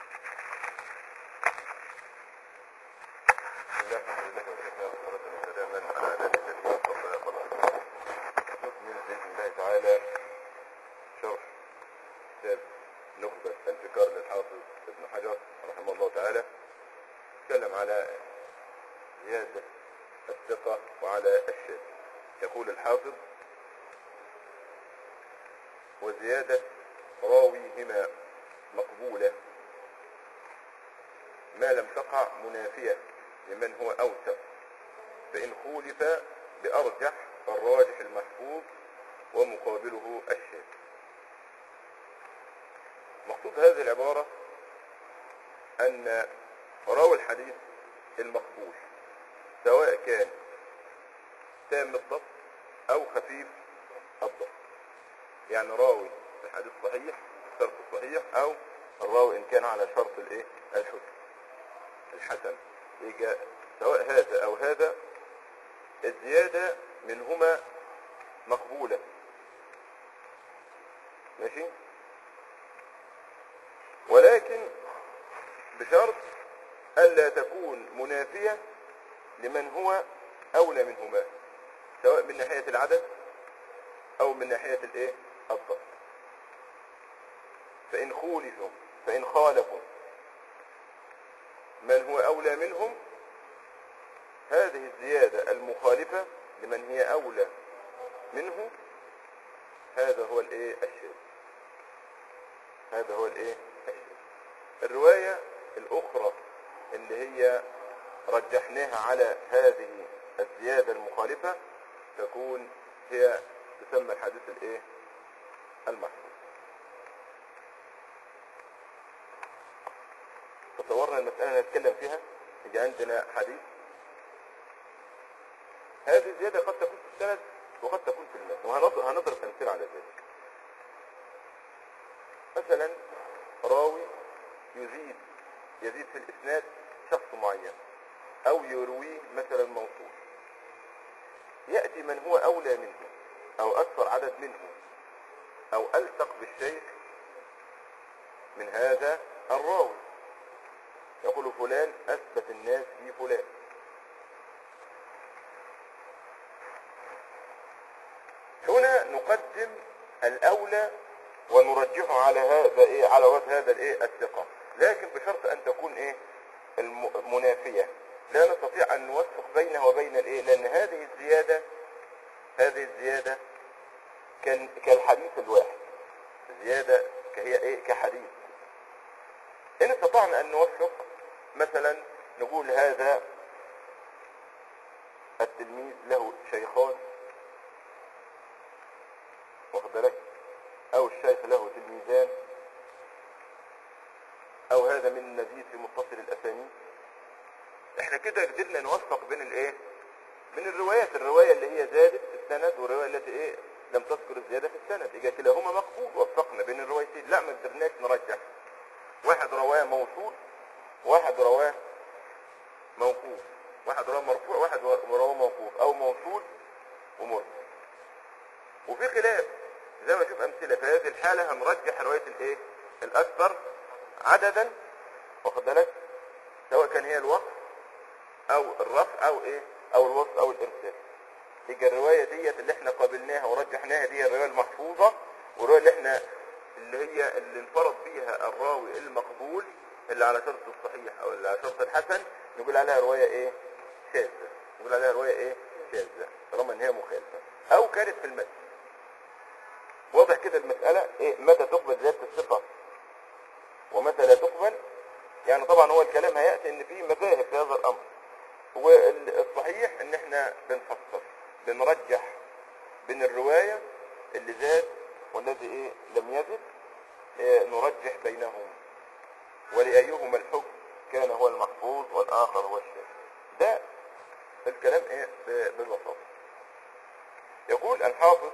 بسم الله الحمد لله وكفى والصلاة وسلاما على عباده الذين اصطفى وبعد. نكمل بإذن الله تعالى شرح كتاب نخبة الفكار للحافظ ابن حجر رحمه الله تعالى تكلم على زيادة الثقة وعلى الشاذ يقول الحافظ وزيادة راويهما مقبولة ما لم تقع منافية لمن هو أوثق فإن خولف بأرجح فالراجح المحفوظ ومقابله الشاذ مقصود هذه العبارة أن راوي الحديث المقبول سواء كان تام الضبط أو خفيف الضبط يعني راوي الحديث صحيح شرط الصحيح أو الراوي إن كان على شرط الإيه الحسن الحسن يجي سواء هذا أو هذا الزيادة منهما مقبولة ماشي ولكن بشرط ألا تكون منافية لمن هو أولى منهما سواء من ناحية العدد أو من ناحية الإيه الضبط فإن خولفوا فإن خالفوا من هو أولى منهم هذه الزيادة المخالفة لمن هي أولى منه هذا هو الإيه الشاذ هذا هو الإيه الشاذ الرواية الأخرى اللي هي رجحناها على هذه الزيادة المخالفة تكون هي تسمى الحديث الإيه المحفوظ تصورنا المسألة نتكلم فيها يجي عندنا حديث هذه الزيادة قد تكون في السند وقد تكون في المتن وهنضرب أمثلة على ذلك مثلا راوي يزيد يزيد في الإسناد شخص معين أو يرويه مثلا موصول يأتي من هو أولى منه أو أكثر عدد منه أو ألصق بالشيخ من هذا الراوي يقول فلان أثبت الناس في فلان هنا نقدم الأولى ونرجحه على هذا إيه على وجه هذا الإيه الثقة لكن بشرط أن تكون إيه الم- منافية لا نستطيع أن نوفق بينه وبين الإيه لأن هذه الزيادة هذه الزيادة كان كالحديث الواحد زيادة كهي إيه كحديث إن استطعنا أن نوفق مثلا نقول هذا التلميذ له شيخان واخد بالك أو الشيخ له تلميذان أو هذا من نزيد في متصل الأسانيد احنا كده قدرنا نوفق بين الايه من الروايات الرواية اللي هي زادت في السند والرواية التي ايه لم تذكر الزيادة في السند إذا كلاهما مقبول وفقنا بين الروايتين لا ما قدرناش نرجح واحد رواه موصول واحد رواه موقوف واحد رواه مرفوع واحد رواه موقوف او موصول ومرسل وفي خلاف زي ما نشوف امثله في هذه الحاله هنرجح روايه الايه الاكثر عددا واخد بالك سواء كان هي الوقف او الرفع او ايه او الوصف او الارسال يبقى الروايه ديت اللي احنا قابلناها ورجحناها دي الروايه المحفوظه والروايه اللي احنا اللي هي اللي انفرد بيها الراوي المقبول اللي على شرط الصحيح او اللي على شرط الحسن نقول عليها روايه ايه شاذه نقول عليها روايه ايه شاذه طالما ان هي مخالفه او كانت في المتن واضح كده المساله ايه متى تقبل زياده الثقه ومتى لا تقبل يعني طبعا هو الكلام هياتي ان في مذاهب في هذا الامر والصحيح ان احنا بنفصل بنرجح بين الروايه اللي زاد والذي ايه لم يزد إيه نرجح بينهم ولأيهما الحكم كان هو المحفوظ والآخر هو الشاذ ده الكلام ايه ب- بالبساطة يقول الحافظ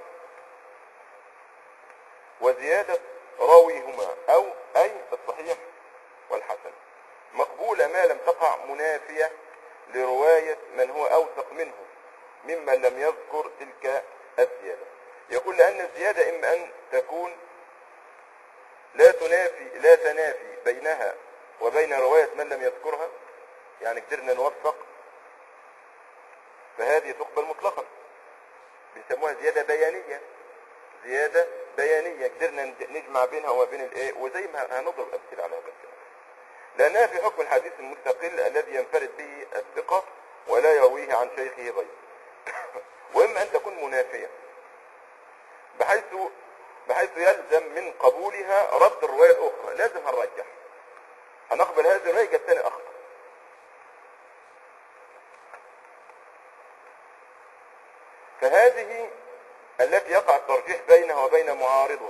وزيادة راويهما أو أي الصحيح والحسن مقبولة ما لم تقع منافية لرواية من هو أوثق منه ممن لم يذكر تلك الزيادة يقول لأن الزيادة إما أن تكون لا تنافي لا تنافي بينها وبين رواية من لم يذكرها يعني قدرنا نوفق فهذه تقبل مطلقا بيسموها زيادة بيانية زيادة بيانية قدرنا نجمع بينها وما بين الايه وزي ما هنضرب امثله على هذا الكلام لانها في حكم الحديث المستقل الذي ينفرد به الثقة ولا يرويه عن شيخه غيره واما ان تكون منافية بحيث بحيث يلزم من قبولها رد الرواية الاخرى لازم هنرجح هنقبل هذه الرواية يبقى الثاني اخطأ فهذه التي يقع الترجيح بينها وبين معارضها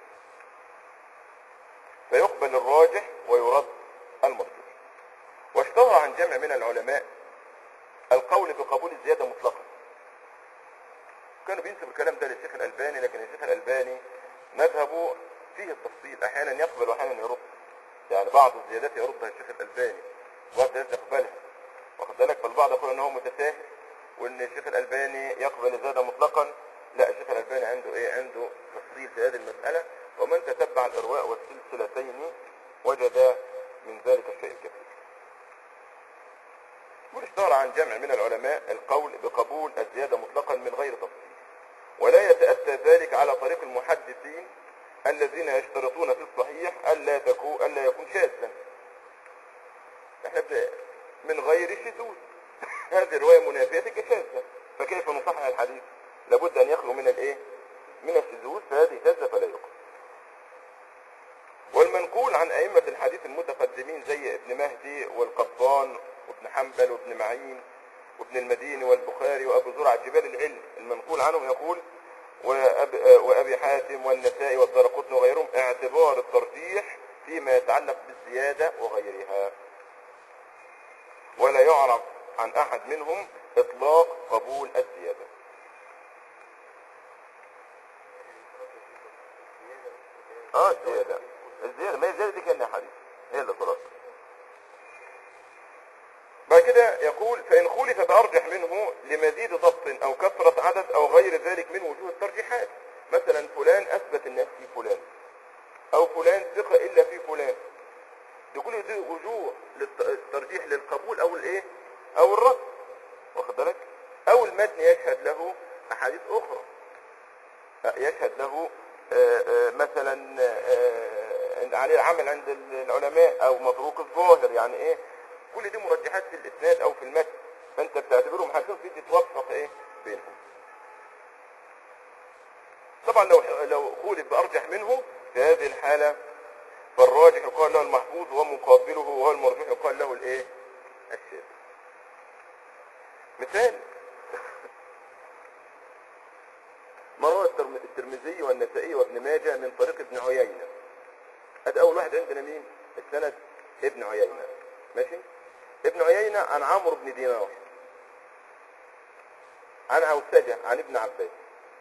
فيقبل الراجح ويرد المرجوح واشتهر عن جمع من العلماء القول بقبول الزيادة مطلقا كانوا بينسبوا الكلام ده للشيخ الألباني لكن الشيخ الألباني مذهبه فيه التفصيل أحيانا يقبل وأحيانا يرد يعني بعض الزيادات يردها الشيخ الألباني وبعض الزيادات يقبلها واخد بالك فالبعض يقول ان هو متساهل وان الشيخ الألباني يقبل الزيادة مطلقا لا الشيخ الألباني عنده ايه عنده تفصيل في هذه المسألة ومن تتبع الإرواء والسلسلتين وجد من ذلك الشيء الكثير والاشتهر عن جمع من العلماء القول بقبول الزيادة مطلقا من غير تفصيل ولا يتأتى ذلك على طريق المحدثين الذين يشترطون في الصحيح ألا تكون ألا يكون شاذا احنا بن- من غير شذوذ هذه الرواية منافية كشاذة فكيف نصحح الحديث لابد أن يخلو من الايه من الشذوذ فهذه شاذة فلا يقبل والمنقول عن أئمة الحديث المتقدمين زي ابن مهدي والقطان وابن حنبل وابن معين وابن المديني والبخاري وأبو زرع جبال العلم المنقول عنهم يقول وأب وأبي حاتم والنسائي والدرقطني وغيرهم اعتبار الترجيح فيما يتعلق بالزيادة وغيرها ولا يعرف عن أحد منهم إطلاق قبول الزيادة اه الزيادة الزيادة ما هي الزيادة دي كأنها حديث هي اللي خلاص بعد كده يقول فإن خولف بأرجح منه لمزيد ضبط أو كثرة عدد أو غير ذلك من وجوه الترجيحات مثلا فلان أثبت الناس في فلان أو فلان ثقة إلا في فلان دي كل دي وجوه للترجيح للقبول أو الإيه أو الرد واخد بالك أو المتن يشهد له أحاديث أخرى يشهد له آه، آه، مثلا آه، عليه عمل عند العلماء او متروك الظاهر يعني ايه كل دي مرجحات في الاسناد او في المتن فانت بتعتبرهم حاجتين في توفق ايه بينهم طبعا لو لو خولف بارجح منه في هذه الحاله فالراجح يقال له المحفوظ ومقابله وهو المرجوح يقال له الايه الشاذ مثال ما روى الترم- الترمذي والنسائي وابن ماجه من طريق ابن عيينة ادي اول واحد عندنا مين السند ابن عيينة ماشي ابن عيينة عن عمرو بن دينار عن عوسجة عن ابن عباس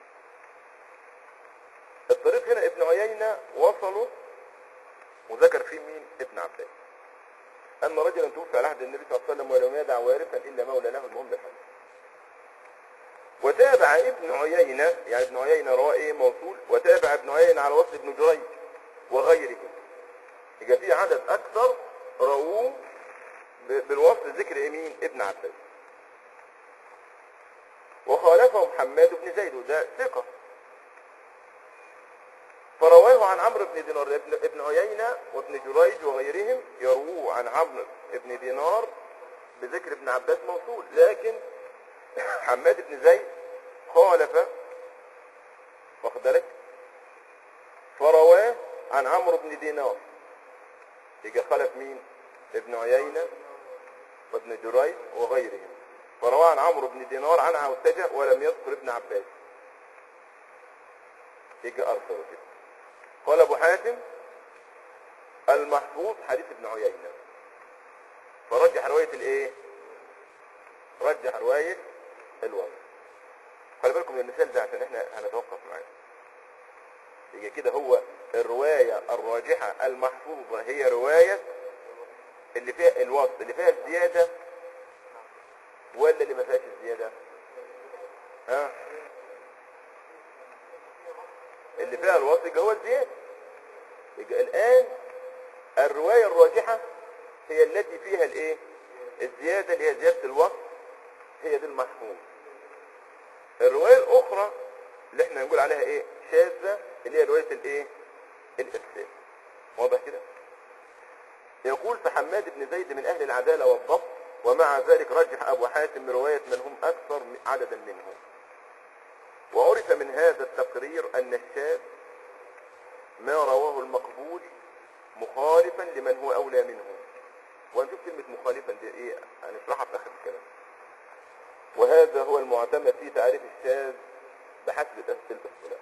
الطريق هنا ابن عيينة وصلوا وذكر فيه مين ابن عباس أن رجلا توفي على عهد النبي صلى الله عليه وسلم ولم يدع وارثا إلا مولى له المهم بالحديث وتابع ابن عيينة يعني ابن عيينة رواه ايه موصول وتابع ابن عيينة على وصل ابن جريج وغيره يبقى في عدد اكثر رووه ب- بالوصل ذكر ايه مين ابن عباس وخالفهم حماد بن زيد وده ثقة فرواه عن عمرو بن دينار ابن, ابن عيينة وابن جريج وغيرهم يرووه عن عمرو بن دينار بذكر ابن عباس موصول لكن حماد بن زيد خالف واخد بالك فرواه عن عمرو بن دينار يجي خلف مين ابن عيينة وابن جريج وغيرهم فرواه عن عمرو بن دينار عن عوسجة ولم يذكر ابن عباس يجي أرثر كده قال أبو حاتم المحفوظ حديث ابن عيينة فرجح رواية الايه رجح رواية الوصف خلي بالكم من المثال ده عشان احنا هنتوقف معاه يجي كده هو الرواية الراجحة المحفوظة هي رواية اللي فيها الوصف اللي فيها الزيادة ولا اللي ما فيهاش الزيادة ها اللي فيها الوصف يبقى هو الزيادة يبقى الآن الرواية الراجحة هي التي فيها الايه الزيادة اللي هي زيادة الوقت هي دي المحفوظ الرواية الأخرى اللي احنا نقول عليها ايه شاذة اللي هي رواية الايه الإرسال واضح كده يقول فحماد بن زيد من أهل العدالة والضبط ومع ذلك رجح أبو حاتم رواية من هم أكثر عددا منه وعرف من هذا التقرير أن الشاذ ما رواه المقبول مخالفا لمن هو أولى منه وهنشوف كلمة مخالفا دي ايه هنشرحها في آخر الكلام وهذا هو المعتمد في تعريف الشاذ بحسب الاصطلاح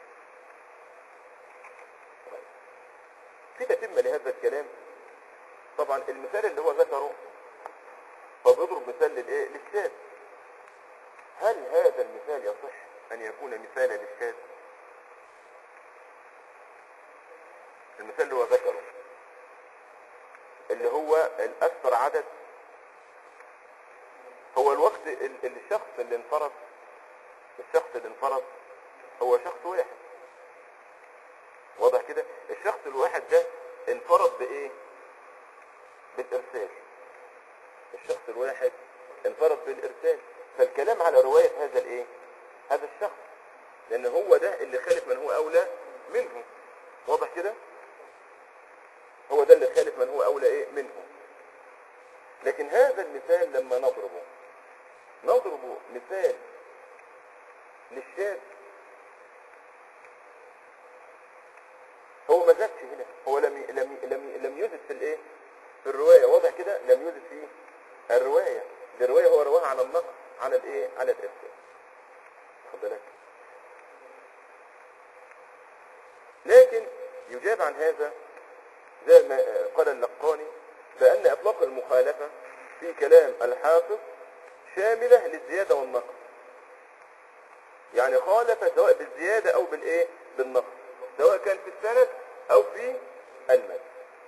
في تتمة لهذا الكلام طبعا المثال اللي هو ذكره فبيضرب مثال للايه للشاذ هل هذا المثال يصح ان يكون مثالا للشاذ المثال اللي هو ذكره اللي هو الاكثر عدد هو الوقت ال- ال- الشخص اللي انفرد الشخص اللي انفرد هو شخص واحد واضح كده الشخص الواحد ده انفرد بايه بالارسال الشخص الواحد انفرد بالارسال فالكلام على رواية هذا الايه هذا الشخص لان هو ده اللي خالف من هو اولى منه واضح كده هو ده اللي خالف من هو اولى ايه منه لكن هذا المثال لما نضربه نضرب مثال للشاذ هو ما زادش هنا هو لم ي- لم ي- لم ي- لم يزد في الايه في الروايه واضح كده لم يزد في الروايه دي الروايه هو رواها على النقص على الايه على الارسال خد بالك لكن يجاب عن هذا زي ما آه، قال اللقاني بأن إطلاق المخالفة في كلام الحافظ شاملة للزيادة والنقص يعني خالف سواء بالزيادة أو بالإيه بالنقص سواء كان في السند أو في المد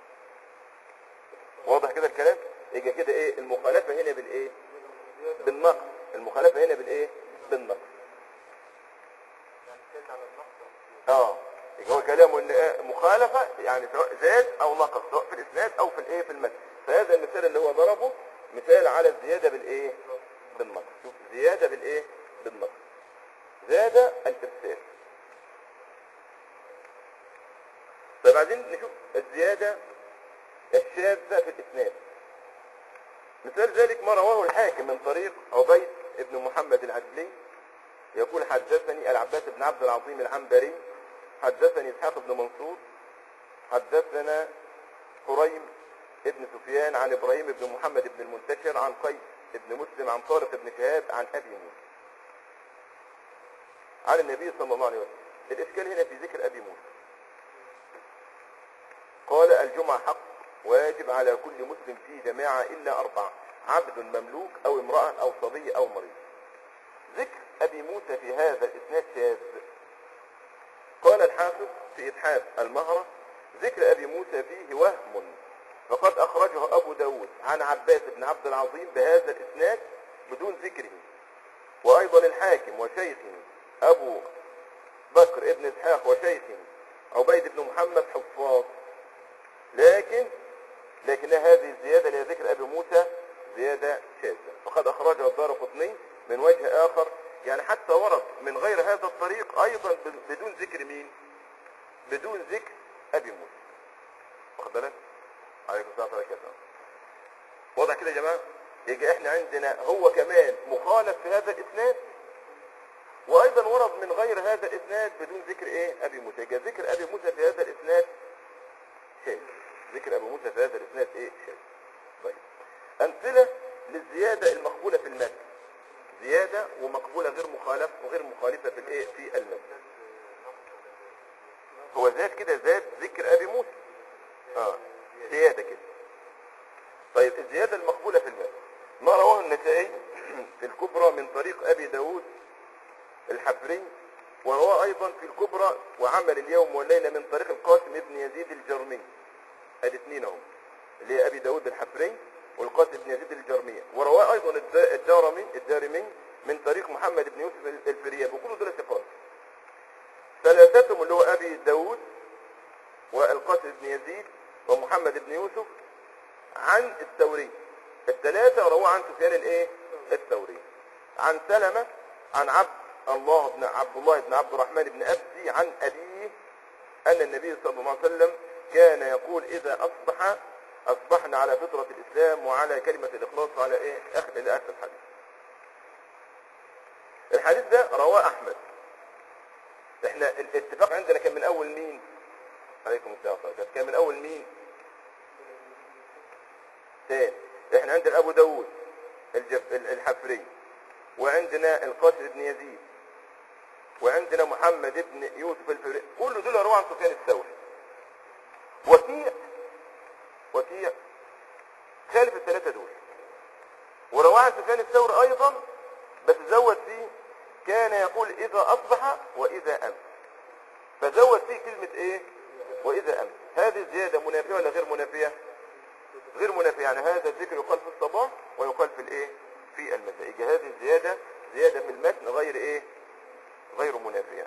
واضح كده الكلام يجي كده إيه المخالفة هنا بالإيه بالنقص المخالفة هنا بالإيه بالنقص اه يبقى هو كلامه ان إيه؟ مخالفة يعني سواء زاد او نقص سواء في الاسناد او في الايه في المتن فهذا المثال اللي هو ضربه مثال على الزيادة بالايه بالنقص شوف زيادة بالايه بالنقص زاد الارسال طيب عايزين نشوف الزيادة الشاذة في الاسناد مثال ذلك ما رواه الحاكم من طريق عبيد بن محمد العدلي يقول حدثني العباس بن عبد العظيم العنبري حدثني اسحاق بن منصور حدثنا قريم ابن سفيان عن ابراهيم بن محمد بن المنتشر عن قيس بن مسلم عن طارق بن شهاب عن ابي موسى عن النبي صلى الله عليه وسلم الاشكال هنا في ذكر ابي موسى قال الجمعة حق واجب على كل مسلم في جماعة إلا أربعة عبد مملوك أو امرأة أو صبي أو مريض ذكر أبي موسى في هذا الإسناد شاذ قال الحافظ في إتحاف المهرة ذكر أبي موسى فيه وهم فقد أخرجه أبو داود عن عباس بن عبد العظيم بهذا الإسناد بدون ذكره وأيضا الحاكم وشيخه أبو بكر ابن إسحاق وشيخه عبيد بن محمد حفاظ لكن لكن هذه الزيادة اللي هي ذكر أبي موسى زيادة شاذة فقد أخرجها الدار قطني من وجه آخر يعني حتى ورد من غير هذا الطريق أيضا بدون ذكر مين بدون ذكر أبي موسى واخد بالك عليكم السلام ورحمة الله واضح كده يا جماعة يجي احنا عندنا هو كمان مخالف في هذا الإسناد وأيضا ورد من غير هذا الإسناد بدون ذكر إيه أبي موسى يجي ذكر أبي موسى في هذا الإسناد شاذ ذكر أبو موسى في هذا الإسناد إيه شاذ طيب أمثلة للزيادة المقبولة في المتن زيادة ومقبولة غير مخالف وغير مخالفة في الإيه في المتن هو زاد كده زاد ذكر أبي موسى آه زيادة كده طيب الزيادة المقبولة في المتن ما رواه النسائي في الكبرى من طريق أبي داود الحفري ورواه أيضا في الكبرى وعمل اليوم والليلة من طريق القاسم ابن يزيد الجرمي ادي اثنين اهم اللي هي ابي داود الحفري والقاسم بن يزيد الجرمي ورواه ايضا الد- الدارمي الدارمي من طريق محمد بن يوسف الفرياب وكل دول ثقات ثلاثتهم اللي هو ابي داود والقاسم بن يزيد ومحمد بن يوسف عن الثوري الثلاثة رواه عن سفيان الايه الثوري عن سلمة عن عبد الله بن عبد الله بن عبد الرحمن بن أبسي عن أبيه أن النبي صلى الله عليه وسلم كان يقول إذا أصبح أصبحنا على فطرة الإسلام وعلى كلمة الإخلاص وعلى إيه آخر إلى آخر الحديث الحديث ده رواه أحمد احنا الاتفاق عندنا كان من أول مين عليكم السلام ورحمة الله كان من أول مين تاني احنا عندنا أبو داود الجف... الحفري وعندنا القاسم بن يزيد وعندنا محمد بن يوسف الفري كل دول رواه عن سفيان الثوري وكيع وكيع خالف الثلاثة دول ورواه عن سفيان الثوري أيضا بس زود فيه كان يقول إذا أصبح وإذا أمس فزود فيه كلمة إيه وإذا أمس هذه الزيادة منافية ولا غير منافية غير منافية يعني هذا الذكر يقال في الصباح ويقال في الإيه في المساء يجي هذه الزيادة زيادة في المتن غير إيه غير منافية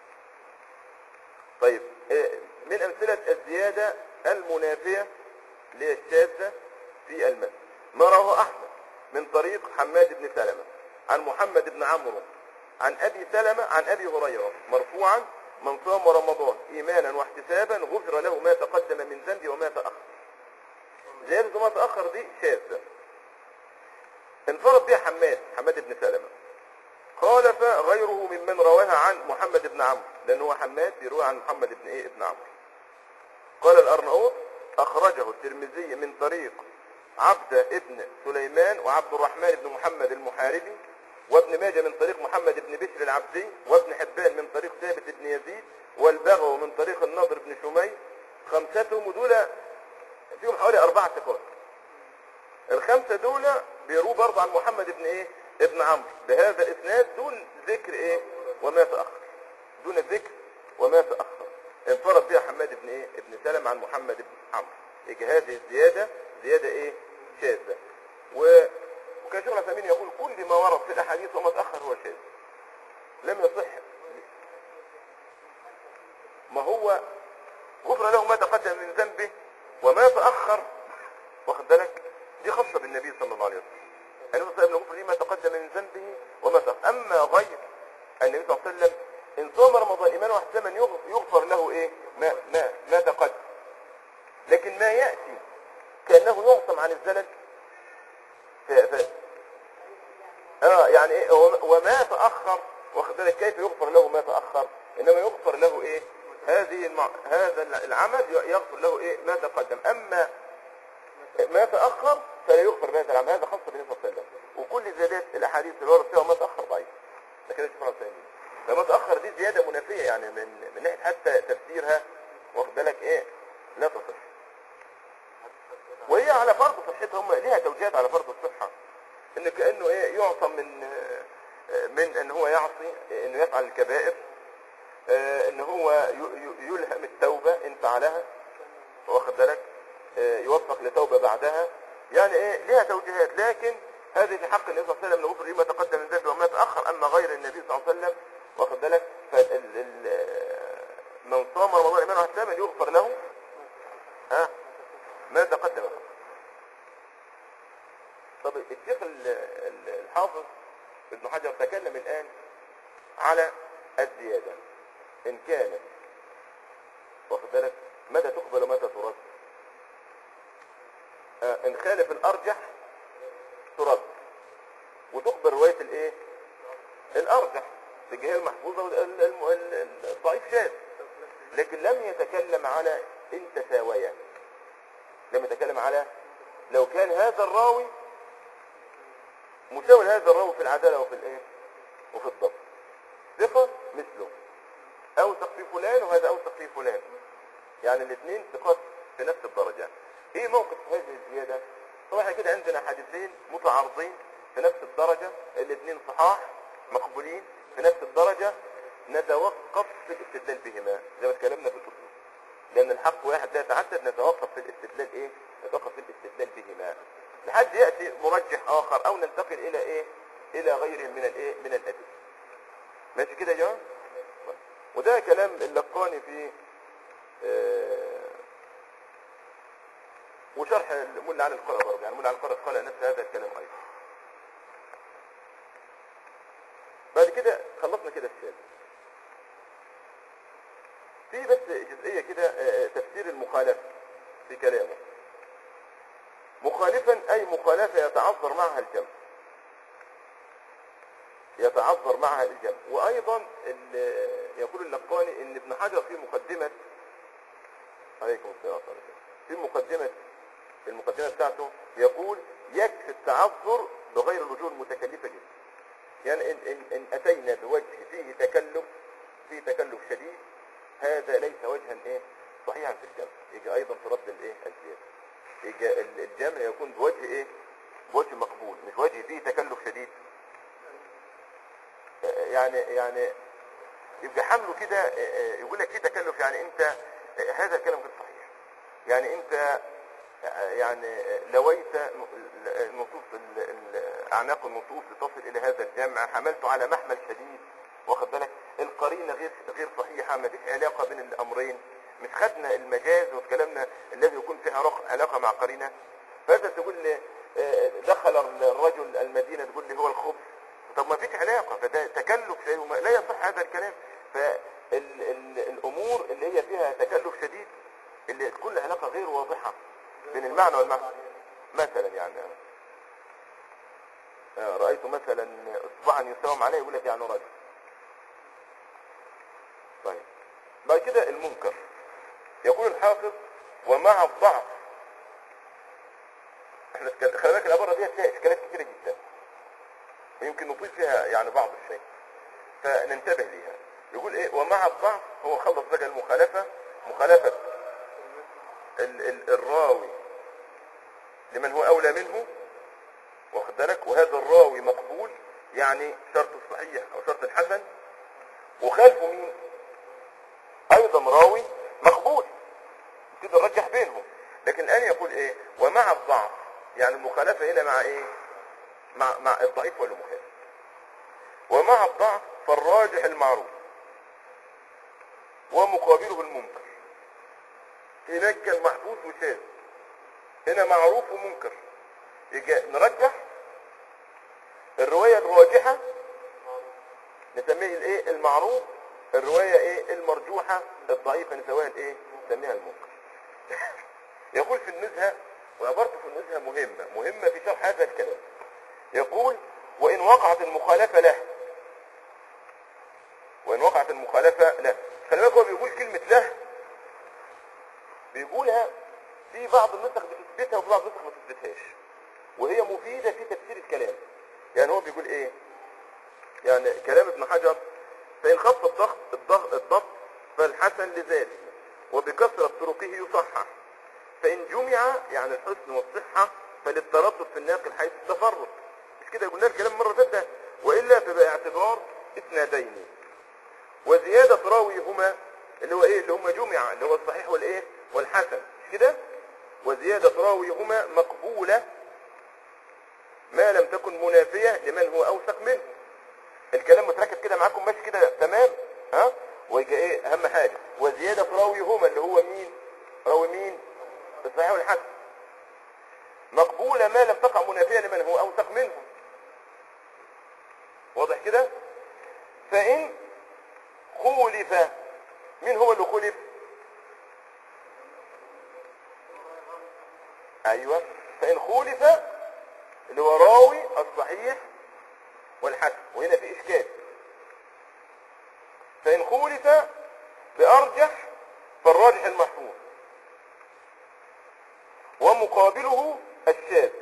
طيب إيه من أمثلة الزيادة المنافية للشاذة في المتن ما رواه أحمد من طريق حماد بن سلمة عن محمد بن عمرو عن أبي سلمة عن أبي هريرة مرفوعا من صام رمضان إيمانا واحتسابا غفر له ما تقدم من ذنبه وما تأخر زيادة ما تأخر دي شاذة انفرد بها حماد حماد بن سلمة خالف غيره ممن رواها عن محمد بن عمرو لأنه هو حماد بيروي عن محمد بن إيه بن عمرو قال الأرناؤوط أخرجه الترمذي من طريق عبد ابن سليمان وعبد الرحمن بن محمد المحاربي وابن ماجه من طريق محمد بن بشر العبدي وابن حبان من طريق ثابت بن يزيد والبغوي من طريق النضر بن شمي خمستهم دول فيهم حوالي أربعة ثقات الخمسة دول بيرووا برضه عن محمد بن ايه ابن عمرو بهذا الاسناد دون ذكر ايه وما تأخر دون ذكر وما تأخر انفرد بها حماد بن ايه ابن سلم عن محمد بن عمرو يجي هذه الزيادة زيادة ايه شاذة و... وكان شيخ العثيمين يقول كل ما ورد في الاحاديث وما تأخر هو شاذ لم يصح ما هو غفر له ما تقدم من ذنبه وما تأخر واخد بالك دي خاصة بالنبي صلى الله عليه وسلم النبي صلى الله عليه وسلم غفر لي ما تقدم من ذنبه وما تأخر أما غير النبي صلى الله عليه وسلم إن صام رمضان إيمانا واحتسابا يغفر, يغفر له إيه ما, ما, ما تقدم لكن ما يأتي كأنه يعصم عن الزلل ف... ف... آه يعني إيه وما تأخر واخد بالك كيف يغفر له ما تأخر إنما يغفر له إيه هذه المع... هذا العمل يغفر له إيه ما تقدم أما ما تأخر فلا يغفر بهذا العمل هذا خاص بالنبي صلى الله عليه وسلم وكل زيادات الأحاديث اللي ورد فيها ما تأخر ضعيف ده كده شوف ثاني فما تأخر دي زيادة منافية يعني من من ناحية حتى تفسيرها واخد بالك إيه لا تصح وهي على فرض صحتها هم ليها توجيهات على فرض الصحة ان كأنه ايه يعصم من من ان هو يعصي انه يفعل الكبائر ان هو يلهم التوبة ان فعلها واخد بالك يوفق لتوبة بعدها يعني ايه ليها توجيهات لكن هذه في حق النبي صلى الله عليه وسلم نغفر ما تقدم من ذنبه وما تأخر اما غير النبي صلى الله عليه وسلم واخد بالك من صام رمضان ايمانا واحتسابا يغفر له ها ما تقدم طب الشيخ الحافظ ابن حجر تكلم الآن على الزيادة إن كانت واخد بالك متى تقبل ومتى ترد آه إن خالف الأرجح ترد وتقبل رواية الإيه الأرجح الجهة المحفوظة والضعيف شاذ لكن لم يتكلم على إن تساويا لم يتكلم على لو كان هذا الراوي مساوي هذا الراوي في العدالة وفي الايه وفي الضبط ثقة مثله اوثق في فلان وهذا اوثق في فلان يعني الاثنين ثقات في نفس الدرجة ايه موقف هذه الزيادة طبعا احنا كده عندنا حديثين متعارضين في نفس الدرجة الاثنين صحاح مقبولين في نفس الدرجة نتوقف في الاستدلال بهما زي ما اتكلمنا في الاصول لان الحق واحد لا يتعدد نتوقف في الاستدلال ايه نتوقف في الاستدلال بهما لحد يأتي مرجح اخر او ننتقل الى ايه الى غيره من الايه من الادله ماشي كده يا جماعه وده كلام اللقاني في آه وشرح المولى علي القرى برضه يعني المولى علي القرى قال نفس هذا الكلام ايضا بعد كده خلصنا كده السادس في بس جزئية كده آه، تفسير المخالفة في كلامه مخالفا أي مخالفة يتعذر معها الجمع يتعذر معها الجمع وأيضا ال- يقول اللقاني إن ابن حجر في مقدمة عليكم السلام ورحمة الله في مقدمة في المقدمة بتاعته يقول يكفي التعذر بغير الوجوه المتكلفة جدا يعني إن, إن, إن أتينا بوجه فيه تكلف فيه تكلف شديد هذا ليس وجها إيه صحيحا في الجمع يجي أيضا في رد الإيه الزيادة يجي ال- الجمع يكون بوجه إيه بوجه مقبول مش وجه فيه تكلف شديد آه، يعني يعني يبقى حمله كده آه، آه، يقول لك فيه تكلف يعني أنت آه، هذا الكلام غير صحيح يعني أنت آه، يعني آه، لويت ن- النصوص ال- ال- اعناق النصوص لتصل الى هذا الجمع حملته على محمل شديد واخد بالك القرينه غير غير صحيحه ما فيش علاقه بين الامرين مش خدنا المجاز وكلامنا الذي يكون فيه علاقه علاقة مع قرينه فانت تقول لي آه، دخل الرجل المدينه تقول لي هو الخبز طب ما فيش علاقه فده تكلف شيء وما- لا يصح هذا الكلام فالامور اللي هي فيها تكلف شديد اللي تكون لها علاقه غير واضحه بين المعنى والمعنى مثلا يعني آه، رأيت مثلا اصبعا يساوم عليه يقول لك يعني رجل طيب بعد كده المنكر يقول الحافظ ومع الضعف احنا اتكل- خلي بالك العبارة دي فيها اشكالات كتيرة جدا ويمكن نطيل فيها يعني بعض الشيء فننتبه ليها يقول ايه ومع الضعف هو خلص بقى المخالفة مخالفة ال ال الراوي لمن هو اولى منه واخد بالك وهذا الراوي مقبول يعني شرط الصحيح او شرط الحسن وخالفه مين ايضا راوي مقبول كده نرجح بينهم لكن الان يقول ايه ومع الضعف يعني المخالفه هنا مع ايه مع مع الضعيف والمخالف ومع الضعف فالراجح المعروف ومقابله المنكر هناك كان محبوس وشاذ هنا معروف ومنكر يجي نرجح الرواية الراجحة نسميه الايه المعروف الرواية ايه المرجوحة الضعيفة نسميها الايه نسميها المنكر يقول في النزهة وعبارته في النزهة مهمة مهمة في شرح هذا الكلام يقول وإن وقعت المخالفة له وإن وقعت المخالفة له خلي بالك هو بيقول كلمة له بيقولها في بعض النسخ بتثبتها وفي بعض النسخ ما تثبتهاش وهي مفيدة في تفسير الكلام يعني هو بيقول ايه يعني كلام ابن حجر فإن خف الضغط الضغط الضبط فالحسن لذلك وبكثرة طرقه يصحح فإن جمع يعني الحسن والصحة فللتردد في الناقل حيث التفرد مش كده قلنا الكلام مرة فاتة وإلا فبقى اعتبار اسنادين وزيادة راويهما اللي هو ايه اللي هما جمع اللي هو الصحيح والايه والحسن مش كده وزيادة راويهما مقبولة ما لم تكن منافية لمن هو أوثق منه الكلام متركب كده معاكم ماشي كده تمام ها ويجي ايه أهم حاجة وزيادة راويهما اللي هو مين راوي مين الصحيح والحسن مقبولة ما لم تقع منافية لمن هو أوثق منه واضح كده فإن خولف مين هو اللي خولف ايوه فان خولف اللي هو راوي الصحيح والحسن وهنا في اشكال فان خولف بارجح فالراجح المحفوظ ومقابله الشاذ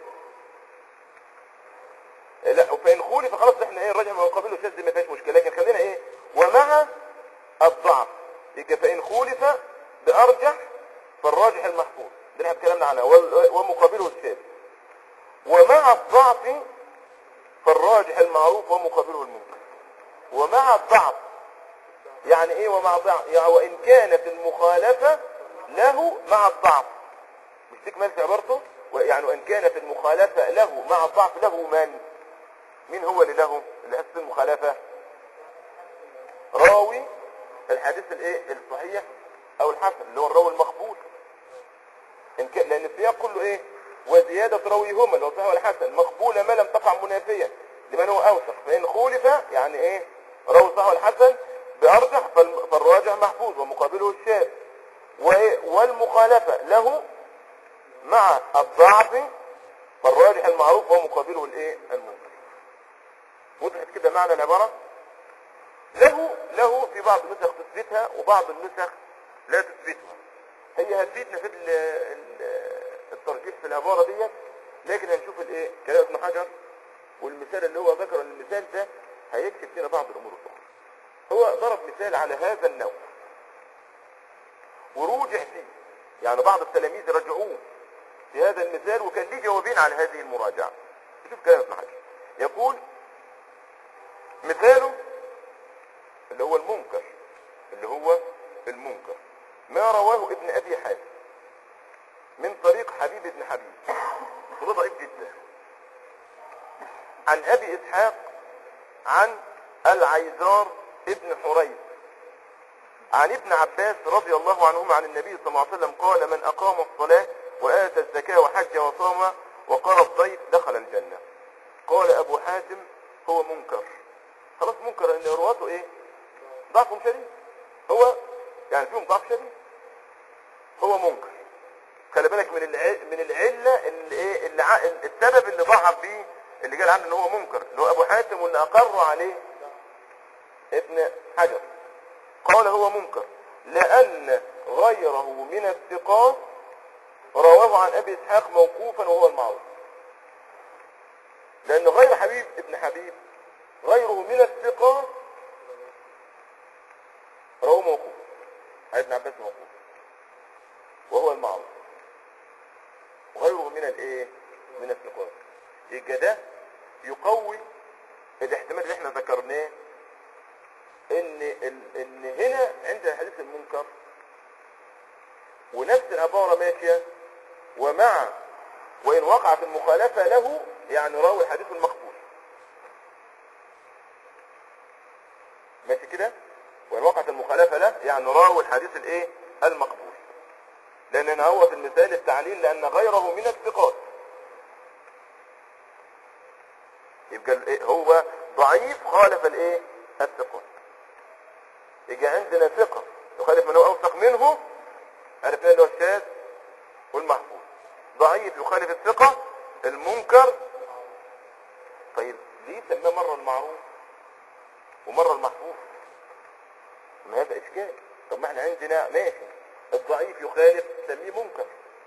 لا فان خولف خلاص احنا ايه الراجح ومقابله الشاذ دي ما فيهاش مشكله لكن خلينا ايه ومع الضعف يبقى فان خولف بارجح فالراجح المحفوظ ده احنا اتكلمنا عنها وال- ومقابله الشاذ ومع الضعف فالراجح المعروف ومقابله المنكر ومع الضعف يعني ايه ومع الضعف يعني وان كانت المخالفة له مع الضعف مش دي كمالة عبارته يعني وان كانت المخالفة له مع الضعف له من مين هو اللي له اللي حس المخالفة راوي الحديث الايه الصحيح او الحسن اللي هو الراوي المقبول إن كان لأن السياق كله إيه وزيادة راويهما اللي هو صحيح والحسن مقبولة ما لم تقع منافيا لمن هو أوثق فإن خولف يعني إيه راوي صحيح والحسن بأرجح فال- فالراجح محفوظ ومقابله الشاذ وإيه؟ والمخالفة له مع الضعف فالراجح المعروف هو مقابله الايه المنكر وضحت كده معنى العبارة له له في بعض النسخ تثبتها وبعض النسخ لا تثبتها هي هتفيدنا في ال- ال- الترجيح في العبارة ديت لكن هنشوف الايه كلام ابن حجر والمثال اللي هو ذكره المثال ده هيكشف لنا بعض الامور الاخرى هو ضرب مثال على هذا النوع وروجع فيه يعني بعض التلاميذ رجعوه في هذا المثال وكان ليه جوابين على هذه المراجعة شوف كلام ابن حجر يقول مثاله اللي هو المنكر اللي هو المنكر ما رواه ابن ابي حاتم من طريق حبيب بن حبيب وده ضعيف جدا عن ابي اسحاق عن العيزار ابن حريث عن ابن عباس رضي الله عنهما عن النبي صلى الله عليه وسلم قال من أقام الصلاة وآتى الزكاة وحج وصام وقرى الضيف دخل الجنة قال أبو حاتم هو منكر خلاص منكر ان رواته ايه ضعفهم شديد هو يعني فيهم ضعف شديد هو منكر خلي بالك من الع... من العله اللي ايه اللي ع... السبب اللي ضعف بيه اللي قال عنه ان هو منكر اللي هو ابو حاتم واللي اقر عليه ابن حجر قال هو منكر لأن غيره من الثقات رواه عن أبي إسحاق موقوفا وهو المعروف لأن غير حبيب ابن حبيب غيره من الثقات رواه موقوف عن ابن عباس موقوف وهو المعروف وغيره من الايه من الثقات يبقى ده يقوي الاحتمال اللي احنا ذكرناه ان ال- ان هنا عند الحديث المنكر ونفس العبارة ماشية ومع وإن وقعت المخالفة له يعني راوي الحديث المقبول ماشي كده وإن وقعت المخالفة له يعني راوي الحديث الايه المقبول لأن هنا هو في المثال التعليل لأن غيره من الثقات يبقى الإيه؟ هو ضعيف خالف الايه الثقات يجي عندنا ثقة يخالف من هو أوثق منه عرفنا اللي هو الشاذ والمحفوظ ضعيف يخالف الثقة المنكر طيب ليه سماه مرة المعروف ومرة المحفوظ ما هذا إشكال طب ما احنا عندنا ماشي الضعيف يخالف سميه منكر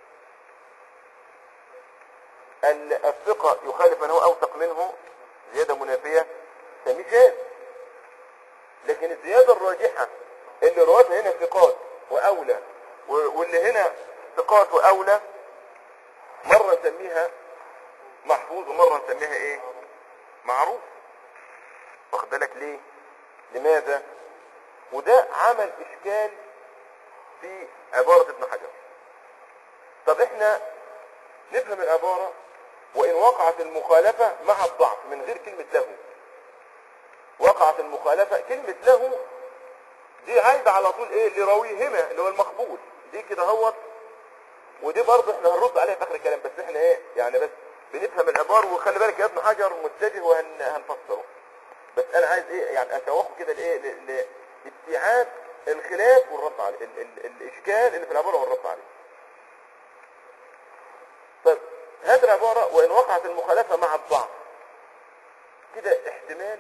ال- الثقة يخالف من هو أوثق منه زيادة منافية سميه شاذ لكن الزيادة الراجحة اللي رواتها هنا ثقات وأولى و- واللي هنا ثقات وأولى مرة نسميها محفوظ ومرة نسميها ايه معروف واخد بالك ليه لماذا وده عمل اشكال في عبارة ابن حجر طب احنا نفهم العبارة وان وقعت المخالفة مع الضعف من غير كلمة له وقعت المخالفة كلمة له دي عايدة على طول ايه لراويهما اللي هو المقبول دي كده هوت ودي برضه احنا هنرد عليها في اخر الكلام بس احنا ايه يعني بس بنفهم العبارة وخلي بالك يا ابن حجر متجه وهنفسره بس انا عايز ايه يعني اشوقه كده لايه ل- لاستيعاب الخلاف والرد عليه ال ال الاشكال اللي في العبارة والرد عليه طيب هذه العبارة وان وقعت المخالفة مع الضعف كده احتمال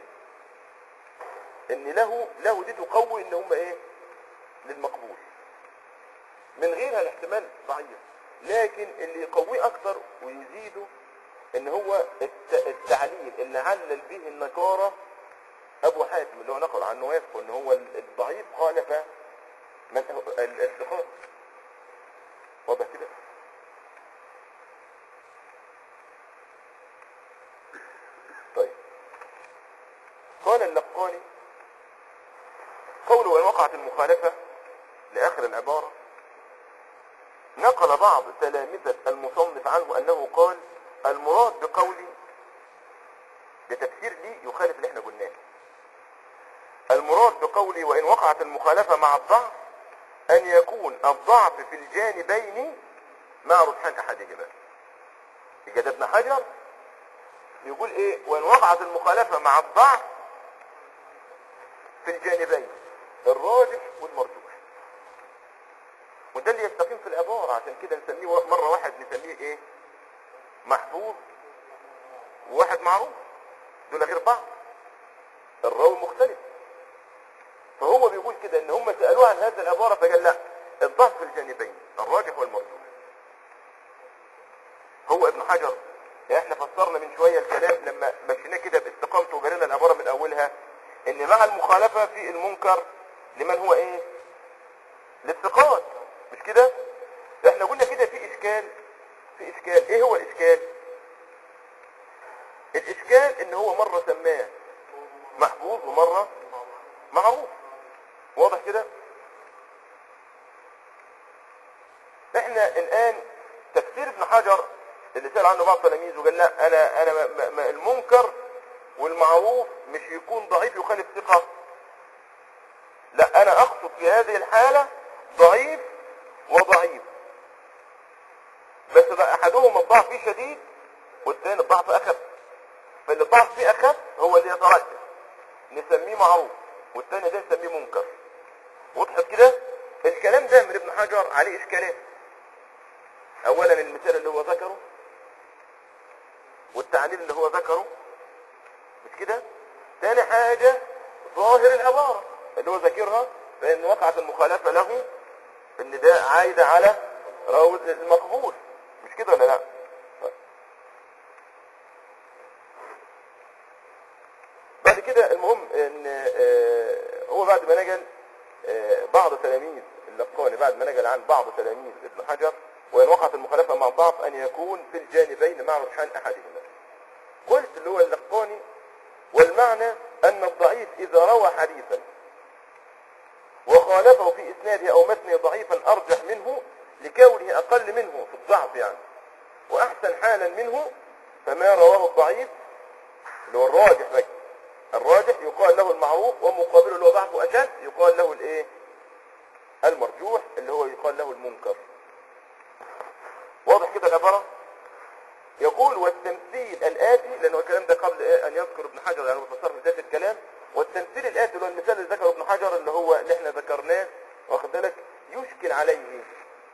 ان له له دي تقوي ان هم ايه للمقبول من غيرها الاحتمال ضعيف لكن اللي يقويه اكتر ويزيده ان هو الت- التعليل اللي علل به النكارة ابو حاتم اللي هو نقل عنه ويذكر ان هو ال- الضعيف خالف من هو- ال- الثقات واضح كده طيب قال اللقاني قوله وإن وقعت المخالفة لآخر العبارة نقل بعض تلامذة المصنف عنه أنه قال المراد بقولي بتفسير لي يخالف اللي احنا قلناه المراد بقولي وإن وقعت المخالفة مع الضعف أن يكون الضعف في الجانبين مع رجحان احدهما يبقى ده ابن حجر يقول ايه وان وقعت المخالفة مع الضعف في الجانبين الراجح والمرجوح وده اللي يستقيم في العبارة عشان كده نسميه مرة واحد نسميه ايه محفوظ وواحد معروف دول غير بعض الراوي مختلف فهو بيقول كده ان هم سألوه عن هذه العبارة فقال لا الضعف في الجانبين الراجح والمرجوح هو ابن حجر احنا فسرنا من شوية الكلام لما مشينا كده باستقامته وجرينا العبارة من اولها ان مع المخالفة في المنكر لمن هو ايه للثقات مش كده احنا قلنا كده في اشكال في اشكال ايه هو الاشكال الاشكال ان هو مرة سماه محفوظ ومرة معروف واضح كده احنا الان تفسير ابن حجر اللي سأل عنه بعض تلاميذه وقال لا انا انا ما ما المنكر والمعروف مش يكون ضعيف يخالف ثقة لا انا اقصد في هذه الحالة ضعيف وضعيف بس بقى احدهما الضعف فيه شديد والثاني الضعف اخف فاللي الضعف فيه اخف هو اللي يترجح نسميه معروف والثاني ده نسميه منكر وضحت كده الكلام ده من ابن حجر عليه اشكالات اولا المثال اللي هو ذكره والتعليل اللي هو ذكره مش كده تاني حاجة ظاهر العبارة اللي هو ذاكرها فان وقعت المخالفة له ان ده عايدة على راوي المقبول مش كده ولا لا بعد كده المهم ان آه، هو بعد ما نقل آه، بعض تلاميذ اللقاني بعد ما نقل عن بعض تلاميذ ابن حجر وان وقعت المخالفة مع الضعف ان يكون في الجانبين مع رجحان احدهما قلت اللي هو اللقاني والمعنى ان الضعيف اذا روى حديثا وخالفه في اسناده او متنه ضعيفا ارجح منه لكونه اقل منه في الضعف يعني واحسن حالا منه فما رواه الضعيف اللي هو الراجح بقى الراجح يقال له المعروف ومقابله اللي هو ضعفه اشد يقال له الايه المرجوح اللي هو يقال له المنكر واضح كده العبارة يقول والتمثيل الآتي لأنه الكلام ده قبل إيه أن يذكر ابن حجر يعني بفسر في ذات الكلام والتمثيل الآتي اللي هو المثال اللي ذكره ابن حجر اللي هو اللي احنا ذكرناه واخد بالك يشكل عليه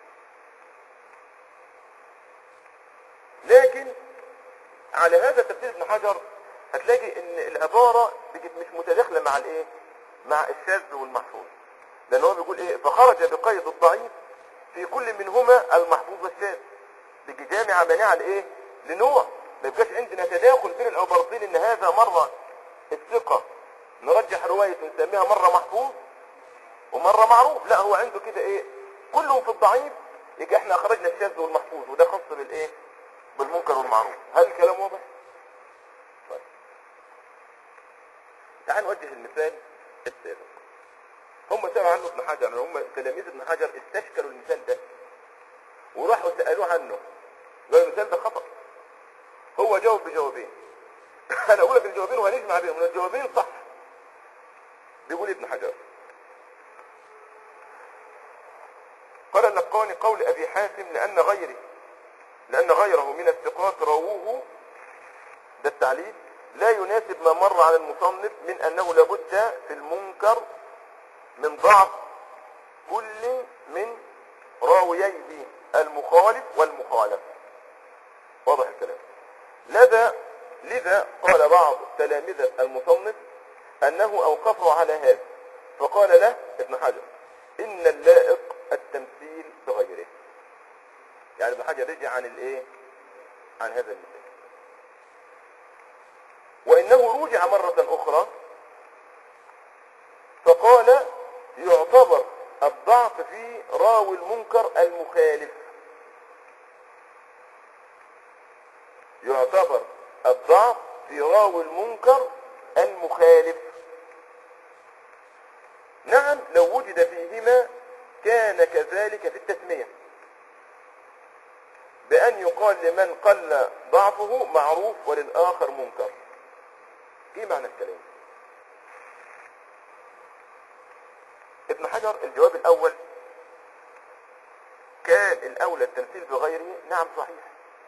لكن على هذا تفسير ابن حجر هتلاقي ان العبارة بقت مش متداخلة مع الايه مع الشاذ والمحفوظ لان هو بيقول ايه فخرج بقيد الضعيف في كل منهما المحفوظ والشاذ بيجي جامعة مانعة لايه لنوع ما يبقاش عندنا تداخل بين العبارتين ان هذا مرة الثقة نرجح رواية نسميها مرة محفوظ ومرة معروف لا هو عنده كده ايه كلهم في الضعيف يبقى احنا اخرجنا الشاذ والمحفوظ وده خاص بالايه بالمنكر والمعروف هل الكلام واضح طيب تعال نوجه المثال السابق هم سألوا عنه ابن حجر يعني هم تلاميذ ابن حجر استشكلوا المثال ده وراحوا سألوه عنه قالوا المثال ده خطأ هو جاوب بجوابين انا اقول لك الجوابين وهنجمع بينهم الجوابين صح بيقول ابن حجر قال اللقاني قول ابي حاتم لان غيره لان غيره من الثقات رووه ده التعليل لا يناسب ما مر عن المصنف من انه لابد في المنكر من ضعف كل من راوييه المخالف والمخالف واضح الكلام لذا لذا قال بعض تلامذة المصنف انه اوقفه على هذا فقال له ابن حجر ان اللائق التمثيل بغيره يعني ابن حجر رجع عن الايه عن هذا المثال وانه رجع مرة اخرى فقال يعتبر الضعف في راوي المنكر المخالف يعتبر الضعف في راوي المنكر المخالف نعم لو وجد فيهما كان كذلك في التسمية بأن يقال لمن قل ضعفه معروف وللآخر منكر ايه معنى الكلام ابن حجر الجواب الأول كان الاولى التمثيل بغيره نعم صحيح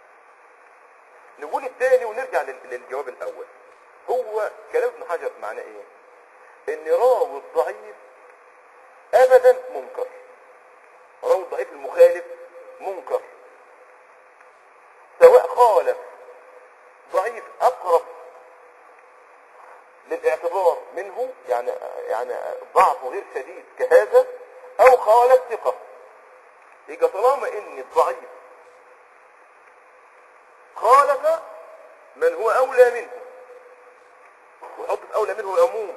نقول الثاني ونرجع لل- للجواب الاول هو كلام ابن حجر معناه ايه ان راوي الضعيف ابدا منكر راوي الضعيف المخالف منكر سواء خالف ضعيف اقرب للاعتبار منه يعني يعني ضعفه غير شديد كهذا او خالف ثقه يبقى طالما ان الضعيف خالف من هو اولى منه ويحط في اولى منه العموم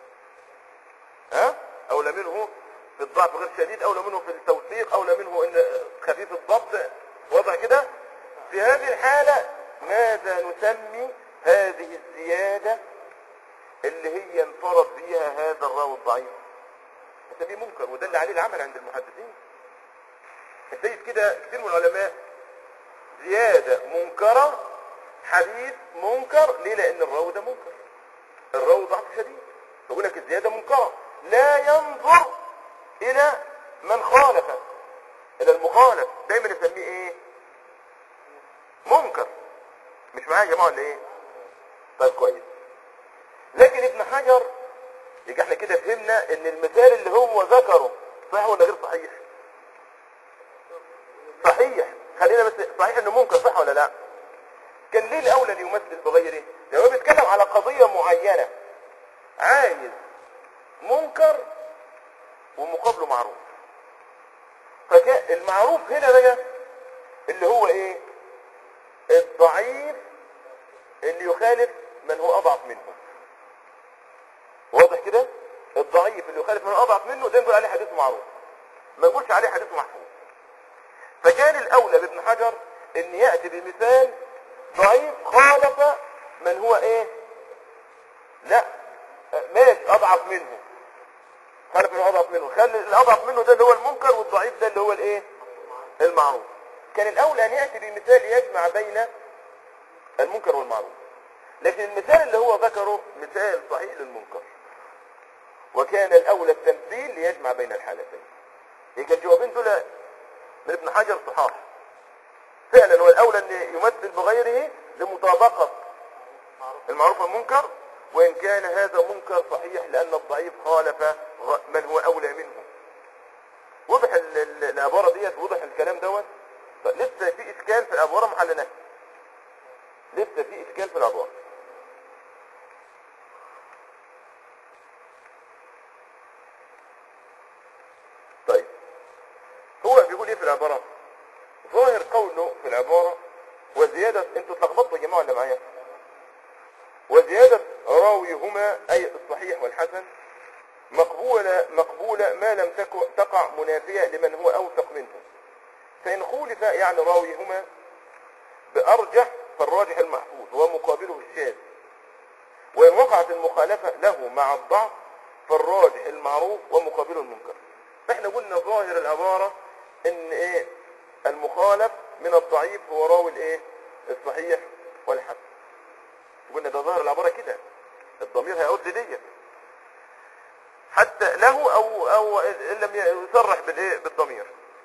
ها اولى منه في الضعف غير شديد اولى منه في التوثيق اولى منه ان خفيف الضبط وضع كده في هذه الحالة ماذا نسمي هذه الزيادة اللي هي انفرد بها هذا الراوي الضعيف نسميه منكر وده اللي عليه العمل عند المحدثين السيد كده كثير من العلماء زيادة منكرة حديث منكر ليه لان الراوي ده منكر الراوي ضعف شديد فيقول لك الزيادة منكرة لا ينظر الى من خالف الى المخالف دايما نسميه ايه منكر مش معايا يا جماعه ولا ايه طيب كويس لكن ابن حجر يبقى احنا كده فهمنا ان المثال اللي هو ذكره صحيح ولا غير صحيح صحيح خلينا بس صحيح انه منكر صح ولا لا كان ليه الاولى ان يمثل بغيره ده هو بيتكلم على قضيه معينه عايز منكر ومقابله معروف فكان المعروف هنا بقى اللي هو ايه الضعيف اللي يخالف من هو اضعف منه واضح كده الضعيف اللي يخالف من هو اضعف منه ده نقول عليه حديث معروف ما نقولش عليه حديث محفوظ فكان الاولى بابن حجر ان ياتي بمثال ضعيف خالف من هو ايه لا ماشي اضعف منه خالف من هو اضعف منه خلي الاضعف منه ده اللي هو المنكر والضعيف ده اللي هو الايه المعروف كان الاولى ان ياتي بمثال يجمع بين المنكر والمعروف لكن المثال اللي هو ذكره مثال صحيح للمنكر وكان الاولى التمثيل ليجمع بين الحالتين يبقى الجوابين دول من ابن حجر صحاح فعلا هو الاولى ان يمثل بغيره لمطابقه المعروف والمنكر وان كان هذا منكر صحيح لان الضعيف خالف غ- من هو اولى منه وضح ال- ال- العباره ديت وضح الكلام دوت طيب لسه في اشكال في العباره ما حلناش لسه في اشكال في العباره طيب هو بيقول ايه في العباره ظاهر قوله في العباره وزياده انتوا اتلخبطتوا يا جماعه ولا معايا وزياده راويهما اي الصحيح والحسن مقبولة مقبولة ما لم تك- تقع منافية لمن هو أوثق منه فإن خولف يعني راويهما بأرجح فالراجح المحفوظ ومقابله الشاذ وإن وقعت المخالفة له مع الضعف فالراجح المعروف ومقابله المنكر فإحنا قلنا ظاهر العبارة إن إيه المخالف من الضعيف هو راوي الإيه الصحيح والحسن قلنا ده ظاهر العبارة كده الضمير هيعود لديت حتى له او او ان لم يصرح بالايه بالضمير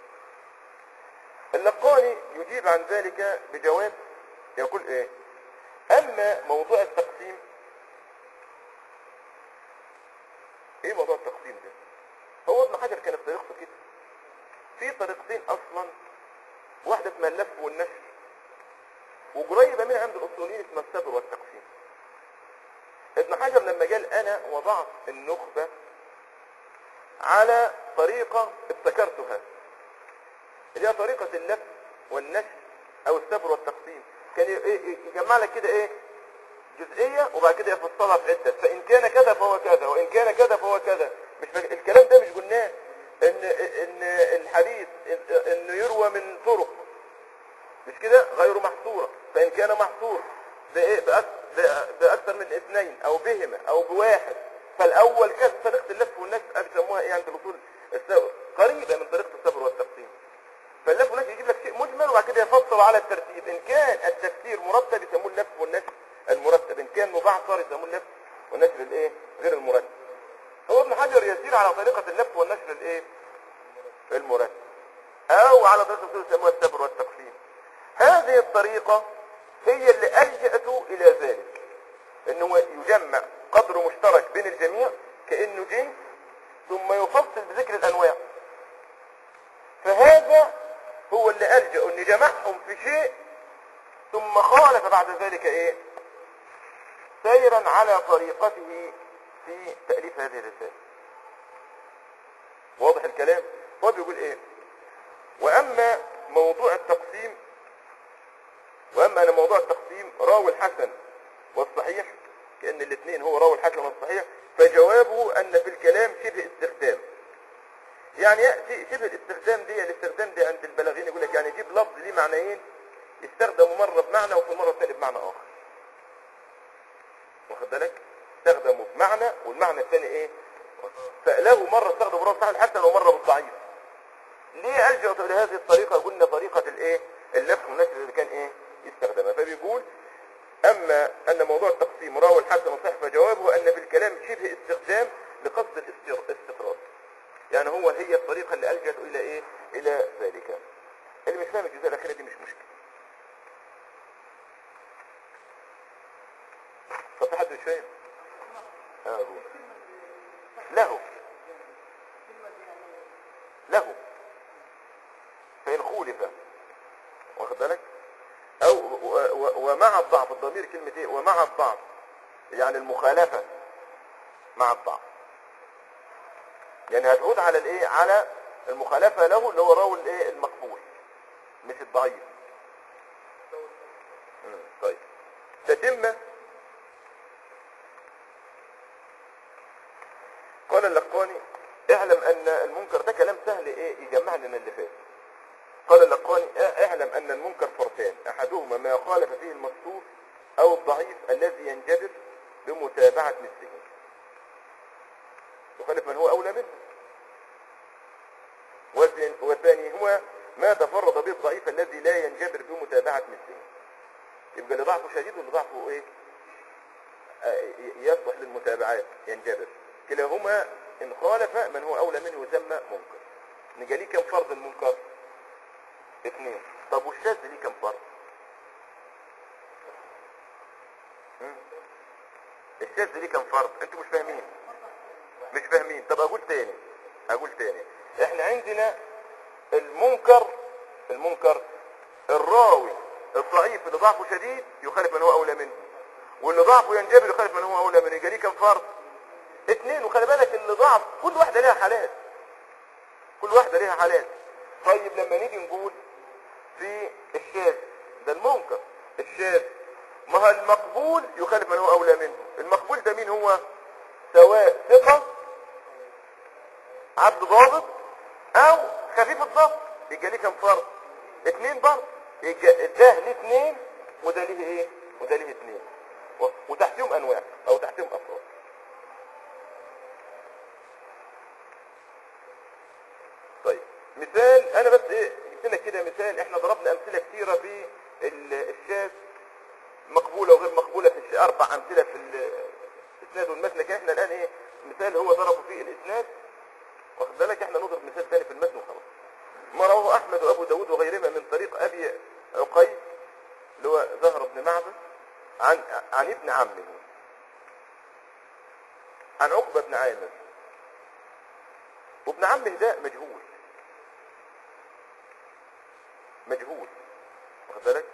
اللقاني يجيب عن ذلك بجواب يقول ايه اما موضوع التقسيم ايه موضوع التقسيم ده هو ابن حجر كانت طريقته كده في طريقتين اصلا واحده اسمها اللف والنشر وقريبه منها عند الاصوليين اسمها الصبر والتقسيم ابن حجر لما قال انا وضعت النخبه على طريقة ابتكرتها اللي هي طريقة اللف والنشر او السبر والتقسيم كان ي- ي- يجمع لك كده ايه جزئية وبعد كده يفصلها في عدة فإن كان كذا فهو كذا وإن كان كذا فهو كذا مش فاك... الكلام ده مش قلناه إن إن الحديث إن- إنه يروى من طرق مش كده غير محصورة فإن كان محصور بإيه بأك- بأ- بأكثر من اثنين أو بهما أو بواحد فالأول كذا طريقة اللف والنشر بيسموها إيه عند الأصول السبر قريبة من طريقة الصبر والتقسيم فاللف والنشر يجيب لك شيء مجمل وبعد كده يفصل على الترتيب إن كان التفسير مرتب يسموه اللف والنشر المرتب إن كان مبعثر يسموه اللف والنشر الإيه غير المرتب هو ابن حجر يسير على طريقة اللف والنشر الإيه المرتب او على طريقة الرسول يسموها السبر والتقسيم هذه الطريقة هي اللي ألجأته إلى ذلك انه يجمع قدر مشترك بين الجميع كأنه جنس ثم يفصل بذكر الأنواع فهذا هو اللي ألجأ ان جمعهم في شيء ثم خالف بعد ذلك ايه سيرا على طريقته في تأليف هذه الرسالة واضح الكلام هو بيقول ايه واما موضوع التقسيم واما ان موضوع التقسيم راوي الحسن والصحيح كأن الاثنين هو راوي الحسن والصحيح فجوابه ان في الكلام شبه استخدام يعني يأتي شبه الاستخدام دي الاستخدام دي عند البلاغين يقول لك يعني يجيب لفظ ليه معنيين يستخدم مرة بمعنى وفي المرة الثانية بمعنى آخر واخد بالك استخدمه بمعنى والمعنى الثاني ايه فله مرة استخدم مرة صحيح الحسن ومرة بالضعيف ليه ألجأت إلى هذه الطريقة قلنا طريقة الايه اللف والنشر اللي كان ايه يستخدمها فبيقول أما أن موضوع التقسيم راوي الحسن والصحيح فجوابه أن في الكلام شبه استخدام لقصد الاستر- الاستطراد يعني هو هي الطريقة اللي ألجأت إلى إيه إلى ذلك اللي مش فاهم الجزء الأخيرة دي مش مشكلة طب في حد مش فاهم اه هو له له فإن خولف واخد بالك أو و- و- ومع الضعف الضمير كلمة إيه ومع الضعف يعني المخالفة مع الضعف يعني هتعود على الايه على المخالفة له اللي هو راوي الايه المقبول مش الضعيف مم، طيب تتم قال اللقاني اعلم ان المنكر ده كلام سهل ايه يجمع لنا اللي فات قال اللقاني اه- اعلم ان المنكر فرقان احدهما ما خالف فيه المستور او الضعيف الذي ينجبر بمتابعة مثله يخالف من هو اولى منه والثاني- والثاني هو ما تفرد به الضعيف الذي لا ينجبر بمتابعة مثله يبقى اللي ضعفه شديد واللي ضعفه ايه آه، ي- يصلح للمتابعات ينجبر كلاهما ان خالف من هو اولى منه يسمى منكر نجي ليه كم فرض المنكر اثنين طب والشاذ ليه كم فرض مم. الشاذ ليه كم فرض انتوا مش فاهمين مش فاهمين طب اقول تاني اقول تاني احنا عندنا المنكر المنكر الراوي الضعيف اللي ضعفه شديد يخالف من هو اولى منه واللي ضعفه ينجبر يخالف من هو اولى منه يبقى ليه كم فرض اثنين وخلي بالك اللي ضعف كل واحده ليها حالات كل واحده ليها حالات طيب لما نيجي نقول في الشاذ ده المنكر الشاذ ما هو المقبول يخالف من هو اولى منه المقبول ده مين هو سواء ثقه عبد ضابط او خفيف الضبط يبقى ليه كم فرد اتنين برضه يبقى ده ليه اتنين وده ليه ايه وده ليه اتنين و- وتحتهم انواع او تحتهم افراد طيب مثال انا بس ايه جبت لك كده مثال احنا ضربنا امثله كثيره في ال- الشاذ مقبوله وغير مقبوله في الش- اربع امثله في ال- الاسناد والمتن لكن احنا الان ايه مثال هو ضربه في الاسناد واخد بالك احنا نضرب مثال ثاني في المتن وخلاص ما رواه احمد وابو داود وغيرهما من طريق ابي عقيل اللي هو زهر بن معبد عن عن ابن عمه عن عقبه بن عامر وابن عمه ده مجهول مجهول واخد بالك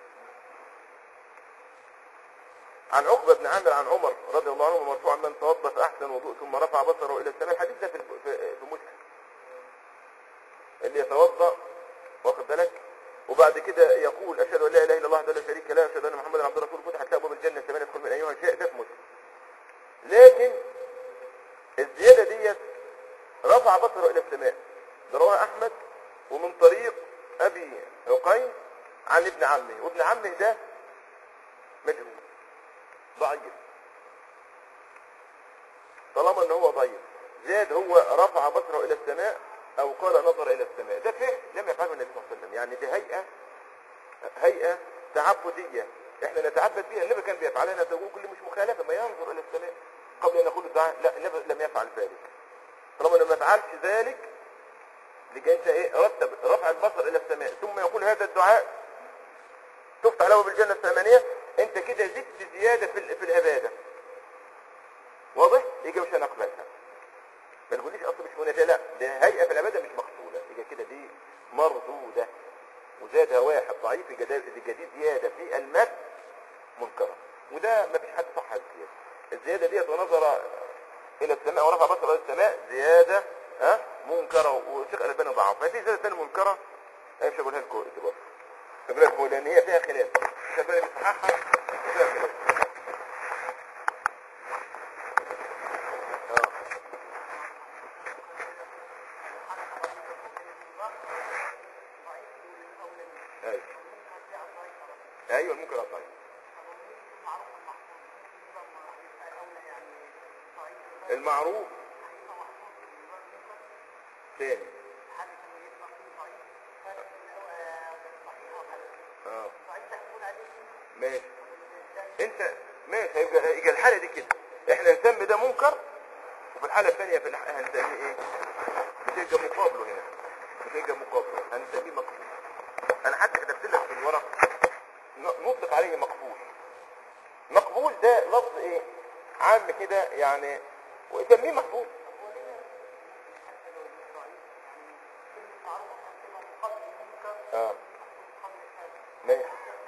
عن عقبة بن عامر عن عمر رضي الله عنه مرفوعا من توضأ فأحسن وضوء ثم رفع بصره إلى السماء الحديث ده في في, في مسلم اللي يتوضأ واخد بالك وبعد كده يقول أشهد أن لا إله إلا الله وحده لا شريك له أشهد أن محمدا عبده ورسوله فتحت له أبواب الجنة ثمانية يدخل من أيها شاء ده في مسلم لكن الزيادة ديت رفع بصره إلى السماء ده رواه أحمد ومن طريق أبي عقيل عن ابن عمه وابن عمه ده مجهول ضعيف طالما ان هو ضعيف زاد هو رفع بصره الى السماء او قال نظر الى السماء ده فعل لم يفعله النبي صلى الله عليه وسلم يعني دي هيئه هيئه تعبديه احنا نتعبد بها النبي كان بيفعلها أنا تقول كل مش مخالفه ما ينظر الى السماء قبل ان يقول الدعاء لا النبي لم يفعل ذلك طالما لم يفعلش ذلك لكي انت ايه رتب رفع البصر الى السماء ثم يقول هذا الدعاء تفتح له بالجنة الثمانية انت كده زدت زيادة في, ال- في العبادة واضح يجي مش هنقبلها ما تقوليش اصل مش هنا لا ده هيئة في العبادة مش مقصودة يجي كده دي مردودة وزادها واحد ضعيف يجي ده- يجي دي زيادة في المد منكرة وده ما فيش حد صح الزيادة الزيادة ديت ونظر الى السماء ورفع بصره الى السماء زيادة ها منكرة وشيخ الألباني ضعف ما في زيادة ثانية منكرة انا مش هقولها لكم دلوقتي خلي بالكم لان هي فيها خلاف الشيخ الألباني بيصححها وفيها خلاف اه ايوه ايوه المنكر الضعيف المعروف ثاني اه ماشي انت ماشي هيبقى يبقى الحاله دي كده احنا نسمي ده منكر وفي الحاله الثانيه في الح... هنسميه ايه بتبقى مقابله هنا بتبقى مقابله هنسميه مقبول انا حتى كتبت لك في الورق ن- نطلق عليه مقبول مقبول ده لفظ ايه عام كده يعني ويسميه مقبول اه ماشي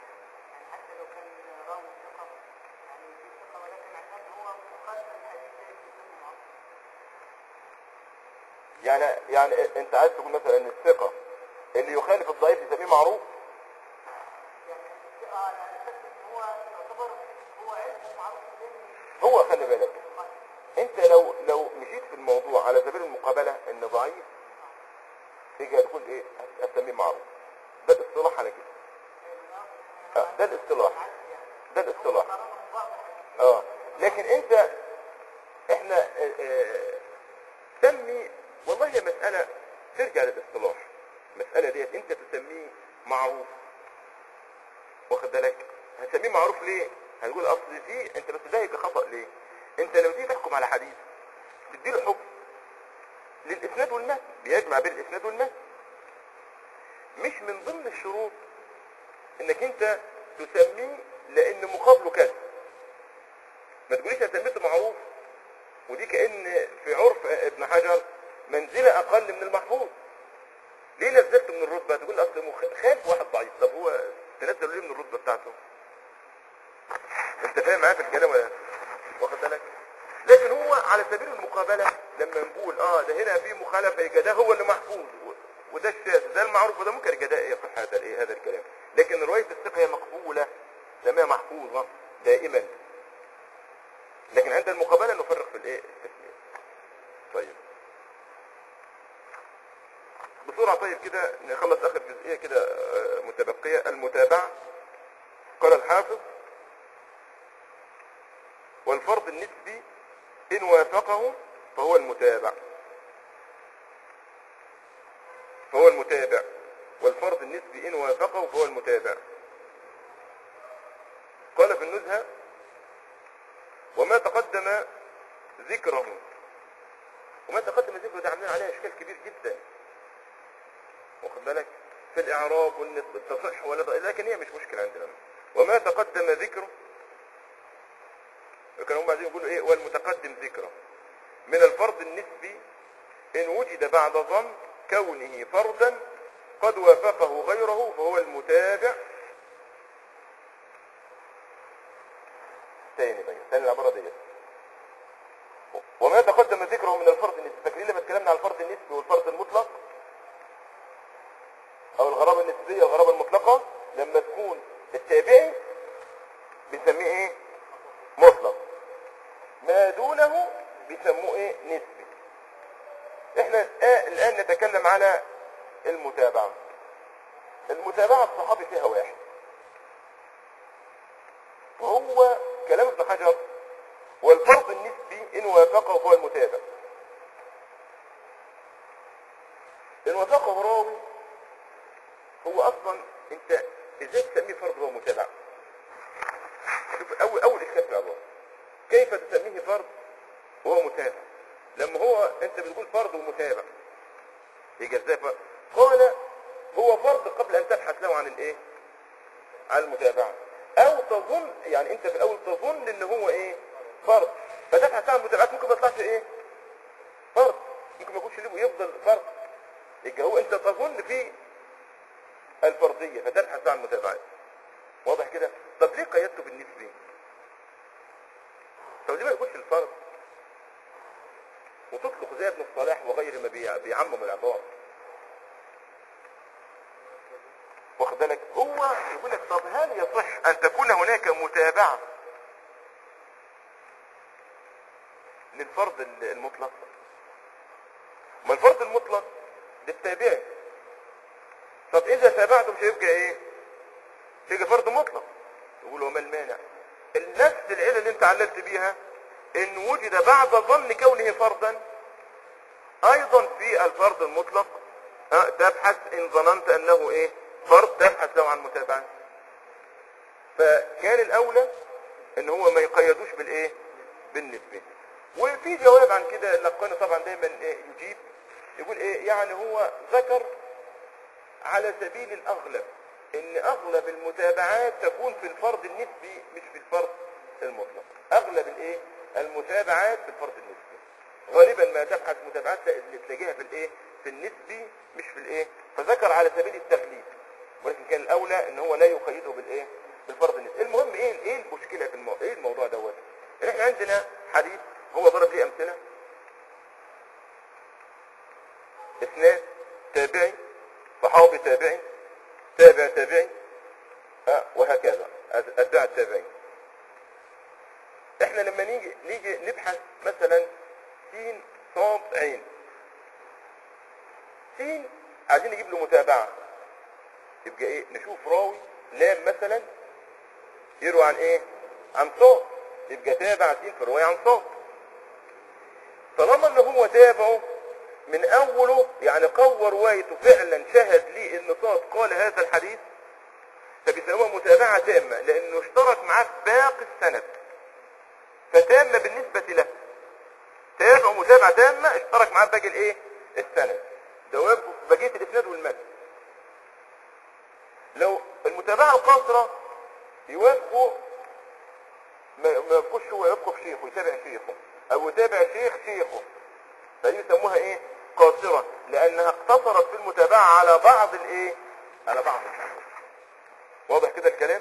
يعني يعني انت عايز تقول مثلا ان الثقة اللي يخالف الضعيف يسميه معروف هو خلي بالك انت لو لو مشيت في الموضوع على سبيل المقابلة ان ضعيف تيجي تقول ايه هتسميه معروف ده الاصطلاح على كده اه ده الاصطلاح ده الاصطلاح اه لكن انت احنا اه اه سمي والله هي مسألة ترجع للاصطلاح المسألة ديت انت تسميه معروف واخد بالك هتسميه معروف ليه هتقول اصل فيه انت بس ده هيبقى خطأ ليه انت لو تيجي تحكم على حديث تديله حكم للاسناد والمتن بيجمع بين الاسناد والمتن مش من ضمن الشروط انك انت تسميه لان مقابله كذا ما تقوليش انا سميته معروف ودي كأن في عرف ابن حجر منزلة اقل من المحفوظ ليه نزلت من الرتبة تقول اصل مخ- خاف واحد ضعيف طب هو تنزل ليه من الرتبة بتاعته انت فاهم معايا في الكلام ولا لا؟ واخد بالك لكن هو على سبيل المقابلة لما نقول اه ده هنا في مخالفة يبقى ده هو اللي محفوظ و- وده الشاذ ده المعروف وده ممكن يبقى ده يصح هذا الايه هذا الكلام لكن رواية الثقة هي مقبولة سماها محفوظة دائما لكن عند المقابلة نفرق في الايه التسمية طيب بسرعة طيب كده نخلص اخر جزئية كده آه، متبقية المتابعة قال الحافظ والفرض النسبي إن وافقه فهو المتابع فهو المتابع والفرض النسبي إن وافقه فهو المتابع قال في النزهة وما تقدم ذكره وما تقدم ذكره ده عاملين عليها اشكال كبير جدا واخد بالك في الاعراب والنسبة التصح ولا لكن هي مش مشكلة عندنا وما تقدم ذكره كانوا هم عايزين يقولوا ايه والمتقدم ذكره من الفرض النسبي ان وجد بعد ظن كونه فردا قد وافقه غيره فهو المتابع تاني بقى تاني العبارة ديت وما تقدم ذكره من الفرض النسبي فاكرين لما اتكلمنا عن الفرض النسبي والفرض المطلق او الغرابة النسبية والغرابة المطلقة لما تكون التابعي بنسميه ايه مطلق ما دونه بيسموه ايه نسبي احنا الآن- الان نتكلم على المتابعة المتابعة الصحابي فيها واحد وهو كلام ابن حجر والفرض النسبي ان وافقه فهو المتابع ان وافقه راوي هو اصلا انت ازاي تسميه فرض وهو متابع شوف اول اول اشكال في العباره كيف تسميه فرض وهو متابع لما هو انت بتقول فرض ومتابع يجي ازاي ف- قال هو فرض قبل ان تبحث له عن الايه عن المتابعة او تظن يعني انت في الاول تظن ان هو ايه فرض فتبحث عن المتابعات ممكن ما يطلعش ايه فرض ممكن ما يكونش ليه ويفضل فرض يبقى هو انت تظن في الفرضية فتبحث عن المتابعات واضح كده طب ليه قيدته بالنسبة طب ليه ما يكونش الفرض وتطلق زي ابن الصلاح وغير ما بيع- بيعمم العبارة واخد بالك هو يقول لك طب هل يصح ان تكون هناك متابعة للفرض ال- المطلق ما الفرض المطلق للتابع طب اذا تابعته مش هيبقى ايه هيبقى فرض مطلق يقول وما المانع نفس العلة اللي انت عللت بيها ان وجد بعد ظن كونه فرضا ايضا في الفرض المطلق ها، تبحث ان ظننت انه ايه فرض تبحث له عن متابعة فكان الاولى ان هو ما يقيدوش بالايه بالنسبة وفي جواب عن كده لقاني طبعا دايما إيه يجيب يقول ايه يعني هو ذكر على سبيل الاغلب ان اغلب المتابعات تكون في الفرض النسبي مش في الفرض المطلق اغلب الايه المتابعات في الفرض النسبي غالبا ما تبحث متابعات لا- اللي تلاقيها في الايه في النسبي مش في الايه فذكر على سبيل التغليب ولكن كان الاولى ان هو لا يقيده بالايه بالفرض النسبي المهم ايه ايه المشكله في الموضوع ايه الموضوع دوت إن احنا عندنا حديث هو ضرب ليه امثله اثنان تابعي صحابي تابعي تابع تابعي ها، وهكذا اتباع التابعين احنا لما نيجي نيجي نبحث مثلا سين صاد عين سين عايزين نجيب له متابعة يبقى ايه نشوف راوي لام مثلا يروي عن ايه عن صاد يبقى تابع سين في رواية عن صاد طالما ان هو تابعه من اوله يعني قوى روايته فعلا شهد لي ان صاد قال هذا الحديث فبيسموها متابعة تامة لانه اشترك معاه في باقي السند فتامة بالنسبة له تابع متابعة تامة اشترك معاه في باقي الايه السند ده يوافقوا في بقية الاسناد والمتن لو المتابعة القاصرة يوافقوا ما ما يوافقوش هو يوافقوا في شيخه يتابع شيخه او يتابع شيخ شيخه فدي يسموها ايه قاصرة لانها اقتصرت في المتابعة على بعض الايه على بعض الحديث واضح كده الكلام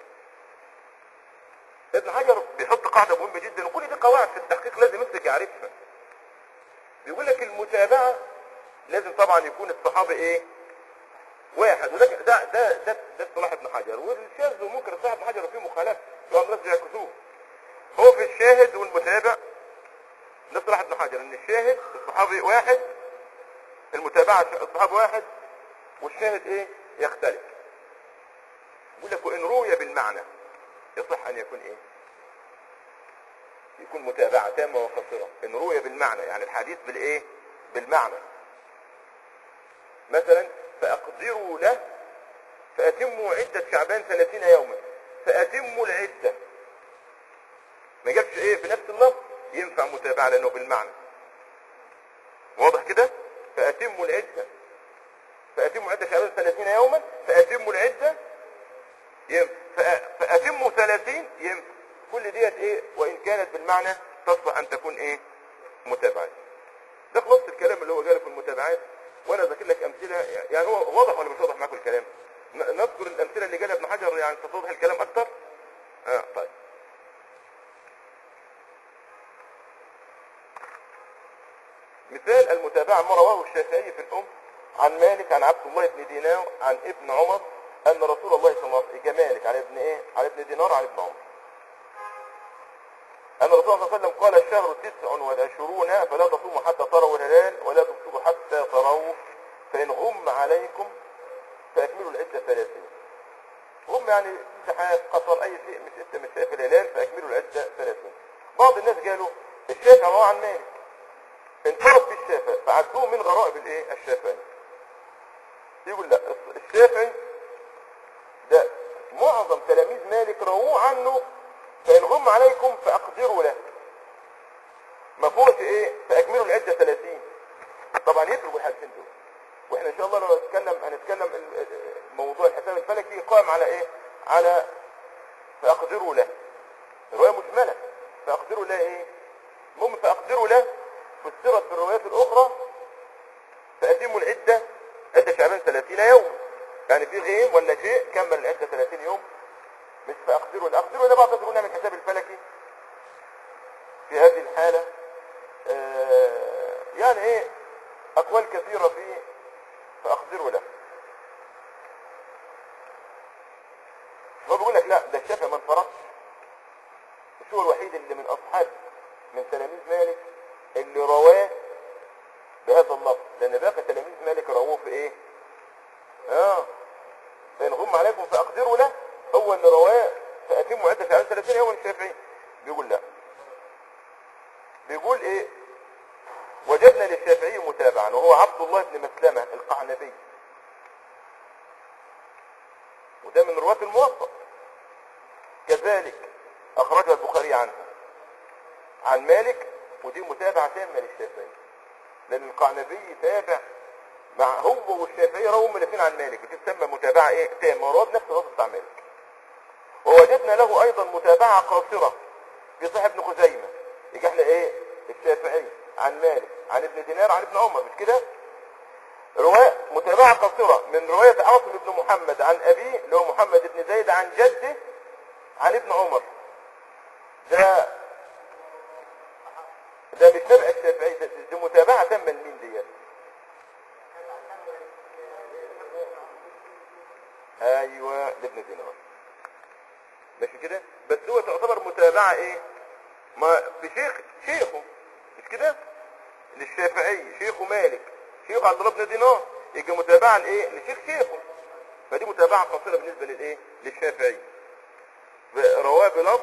ابن حجر بيحط قاعدة مهمة جدا وكل دي قواعد في التحقيق لازم يمسك يعرفها بيقول لك المتابعة لازم طبعا يكون الصحابي ايه واحد وده ده ده ده ده اصطلاح ابن حجر والشاذ وممكن اصطلاح ابن حجر فيه مخالفة طبعا الناس بيعكسوه هو في الشاهد والمتابع ده اصطلاح ابن حجر ان الشاهد الصحابي واحد المتابعة الصحابي واحد والشاهد ايه يختلف يقول لك وان روي بالمعنى يصح ان يكون ايه يكون متابعة تامة وقصيرة ان روي بالمعنى يعني الحديث بالايه بالمعنى مثلا فاقدروا له فاتموا عدة شعبان ثلاثين يوما فاتموا العدة ما جابش ايه في نفس اللفظ ينفع متابعة لانه بالمعنى واضح كده فاتموا العدة فاتموا عدة شعبان ثلاثين يوما فاتموا العدة ينفع فأ- فأتموا ثلاثين ينفع كل ديت ايه وان كانت بالمعنى تصلح ان تكون ايه متابعة ده خلاص الكلام اللي هو جاله في المتابعات وانا ذاكر لك امثله يعني هو واضح ولا مش واضح معاكم الكلام ن- نذكر الامثله اللي جالها ابن حجر يعني تتضح الكلام اكتر اه طيب مثال المتابعة ما رواه الشافعي في الأم عن مالك عن عبد الله بن دينار عن ابن عمر أن رسول الله صلى الله عليه وسلم مالك عن ابن إيه؟ عن ابن دينار عن ابن عمر أن الرسول صلى الله عليه وسلم قال الشهر تسع وعشرون فلا تصوموا حتى تروا الهلال ولا تفطروا حتى تروه فإن غم عليكم فأكملوا العدة ثلاثين غم يعني سحاب قصر أي شيء مش أنت مش شايف الهلال فأكملوا العدة ثلاثين بعض الناس قالوا الشافعي رواه عن مالك انفرد بالشافعي فعدوه من غرائب الايه الشافعي يقول لا الشافعي ده معظم تلاميذ مالك رووه عنه فإن غم عليكم فأقدروا له ما فوقش ايه فأكملوا العدة 30 طبعا يتركوا الحالتين دول واحنا ان شاء الله لو نتكلم هنتكلم ال- ال- موضوع الحساب الفلكي قائم على ايه على فاقدروا له روايه مجمله فاقدروا له ايه المهم فاقدروا له فسرت في الروايات الاخرى فاتموا العده عده شعبان 30 يوم يعني في غيم ولا شيء كمل العده 30 يوم مش فاقدروا له اقدروا له بعض تقولنا من الحساب الفلكي في هذه الحاله آه، يعني ايه اقوال كثيره في فاقدروا له هو بيقول لك لا ده الشافعي ما انفردش مش هو الوحيد اللي من اصحاب من تلاميذ مالك اللي رواه بهذا اللفظ لان باقي تلاميذ مالك رووه في ايه اه فان غم عليكم فاقدروا له هو اللي رواه فاتموا عده شهرين 30 يوم الشافعي بيقول لا بيقول ايه وجدنا للشافعي متابعا وهو عبد الله بن مسلمة القعنبي وده من رواة الموطأ كذلك أخرجها البخاري عنه عن مالك ودي متابعة تامة للشافعي لأن القعنبي تابع مع هو والشافعي رووا هم الاثنين عن مالك دي تسمى متابعة ايه تامة ورواه بنفس الوصف بتاع مالك ووجدنا له أيضا متابعة قاصرة في صحيح ابن خزيمة يجي احنا ايه الشافعي عن مالك عن ابن دينار عن ابن عمر مش كده رواية متابعة قصيرة من رواية عاصم بن محمد عن أبيه اللي هو محمد بن زيد عن جده عن ابن عمر ده ده مش تبع الشافعي ده دي متابعة تم لمين ديت ايوه لابن دينار ماشي كده بس هو تعتبر متابعة ايه ما في شيخ شيخه مش كده للشافعي شيخه مالك شيخه عبد الله بن دينار يبقى متابعة لايه لشيخ شيخه فدي متابعة قصيرة بالنسبة للايه للشافعي رواه بلفظ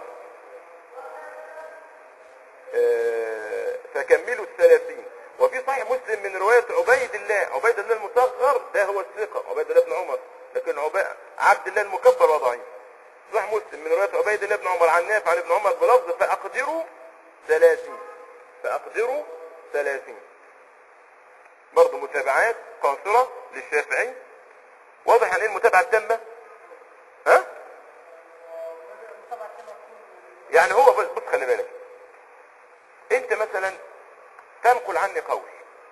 آه، فكملوا الثلاثين وفي صحيح مسلم من رواية عبيد الله عبيد الله المصغر ده هو الثقة عبيد الله بن عمر لكن عب- عبد الله المكبر وضعيف صحيح مسلم من رواية عبيد الله بن عمر عن نافع عن ابن عمر بلفظ فأقدروا ثلاثين فأقدروا ثلاثين برضه متابعات قاصرة للشافعي واضح يعني ايه المتابعة التامة ها يعني هو بص بص خلي بالك انت مثلا تنقل عني قول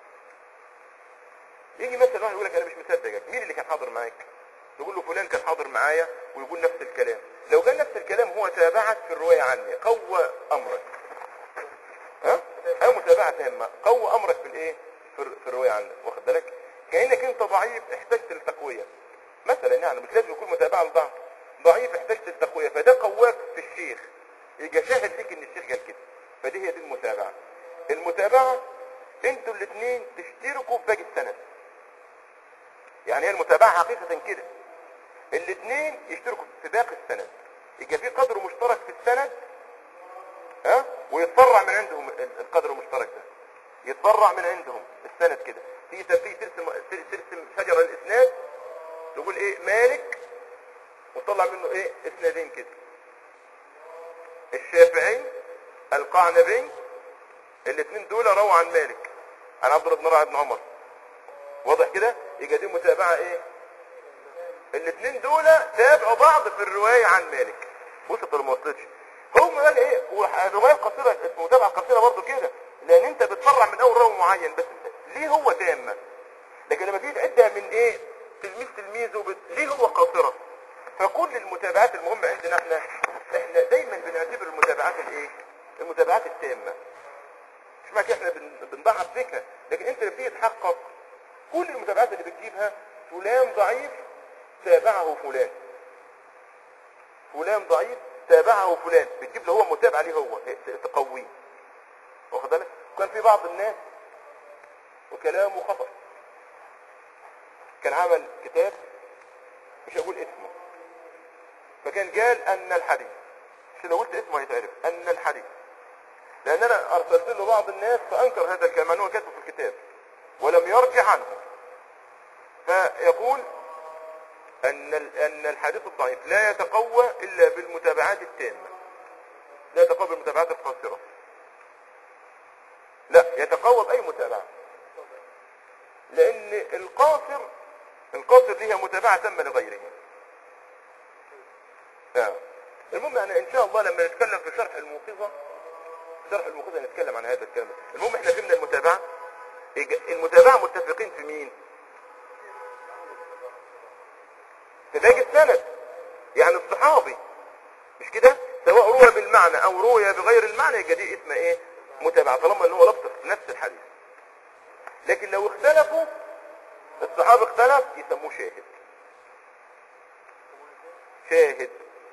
يجي مثلا واحد يقول لك انا مش مصدقك مين اللي كان حاضر معاك تقول له فلان كان حاضر معايا ويقول نفس الكلام لو كان نفس الكلام هو تابعك في الرواية عني قوى امرك ها او متابعة تامة قوى امرك في الايه في, في الرواية عنك واخد بالك كانك انت ضعيف احتجت للتقوية مثلا يعني مش لازم يكون متابعة لضعف ضعيف احتجت للتقوية فده قواك في الشيخ يبقى شاهد ليك ان الشيخ قال كده فدي هي دي المتابعة المتابعة انتوا الاثنين تشتركوا في باقي السند يعني هي المتابعة حقيقة كده الاثنين يشتركوا في باقي السند يبقى في قدر مشترك في السند ها ويتفرع من عندهم ال- القدر المشترك ده يتفرع من عندهم السند كده في ترتيب ترسم ترسم شجرة الاسناد تقول ايه مالك وتطلع منه ايه اسنادين كده الشافعي القعنبي الاثنين دول رووا عن مالك عن عبد الله بن رواحه بن عمر واضح كده يبقى دي متابعه ايه الاثنين دول تابعوا بعض في الروايه عن مالك وصلت ولا ما وصلتش هم قال ايه والروايه القصيره المتابعه القصيره برضه كده لان انت بتفرع من اول راوي معين بس ليه هو تامه لكن لما تيجي تعدها من ايه تلميذ تلميذه بت... ليه هو قاصره فكل المتابعات المهمه عندنا احنا احنا دايما بنعتبر المتابعات الايه المتابعات التامه مش معنى كده احنا بن- بنضعف فكره لكن انت لما تيجي تحقق كل المتابعات اللي بتجيبها فلان ضعيف تابعه فلان فلان ضعيف تابعه فلان بتجيب له هو متابع ليه هو تقويه واخد بالك كان في بعض الناس وكلامه خطأ كان عمل كتاب مش هقول اسمه فكان قال ان الحديث مش لو قلت اسمه هيتعرف ان الحديث لان انا ارسلت له بعض الناس فانكر هذا الكلام هو كاتبه في الكتاب ولم يرجع عنه فيقول ان ال- ان الحديث الضعيف لا يتقوى الا بالمتابعات التامه لا يتقوى بالمتابعات القاصره لا يتقوى باي متابعه لان القاصر القاصر دي هي متابعة تامة لغيره آه. المهم يعني ان شاء الله لما نتكلم في شرح الموقظة شرح الموقظة نتكلم عن هذا الكلام المهم احنا فهمنا المتابعة إيج- المتابعة متفقين في مين في باقي السند يعني الصحابي مش كده سواء روى بالمعنى او روي بغير المعنى يبقى دي اسمها ايه متابعة طالما ان هو لفظ في نفس الحديث لكن لو اختلفوا الصحابة اختلف يسموه شاهد شاهد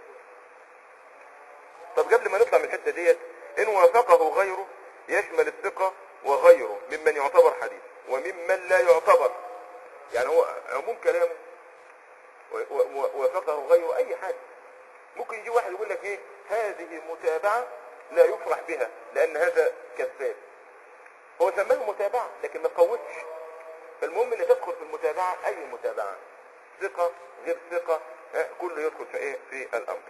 طب قبل ما نطلع من الحتة ديت ان وافقه غيره يشمل الثقة وغيره ممن يعتبر حديث وممن لا يعتبر يعني هو عموم كلامه و- و- وافقه غيره اي حاجة ممكن يجي واحد يقول لك ايه هذه متابعة لا يفرح بها لان هذا كذاب هو سماه متابعة لكن ما قوتش فالمهم ان تدخل في المتابعة اي متابعة ثقة غير ثقة ها، كله يدخل في ايه في الامر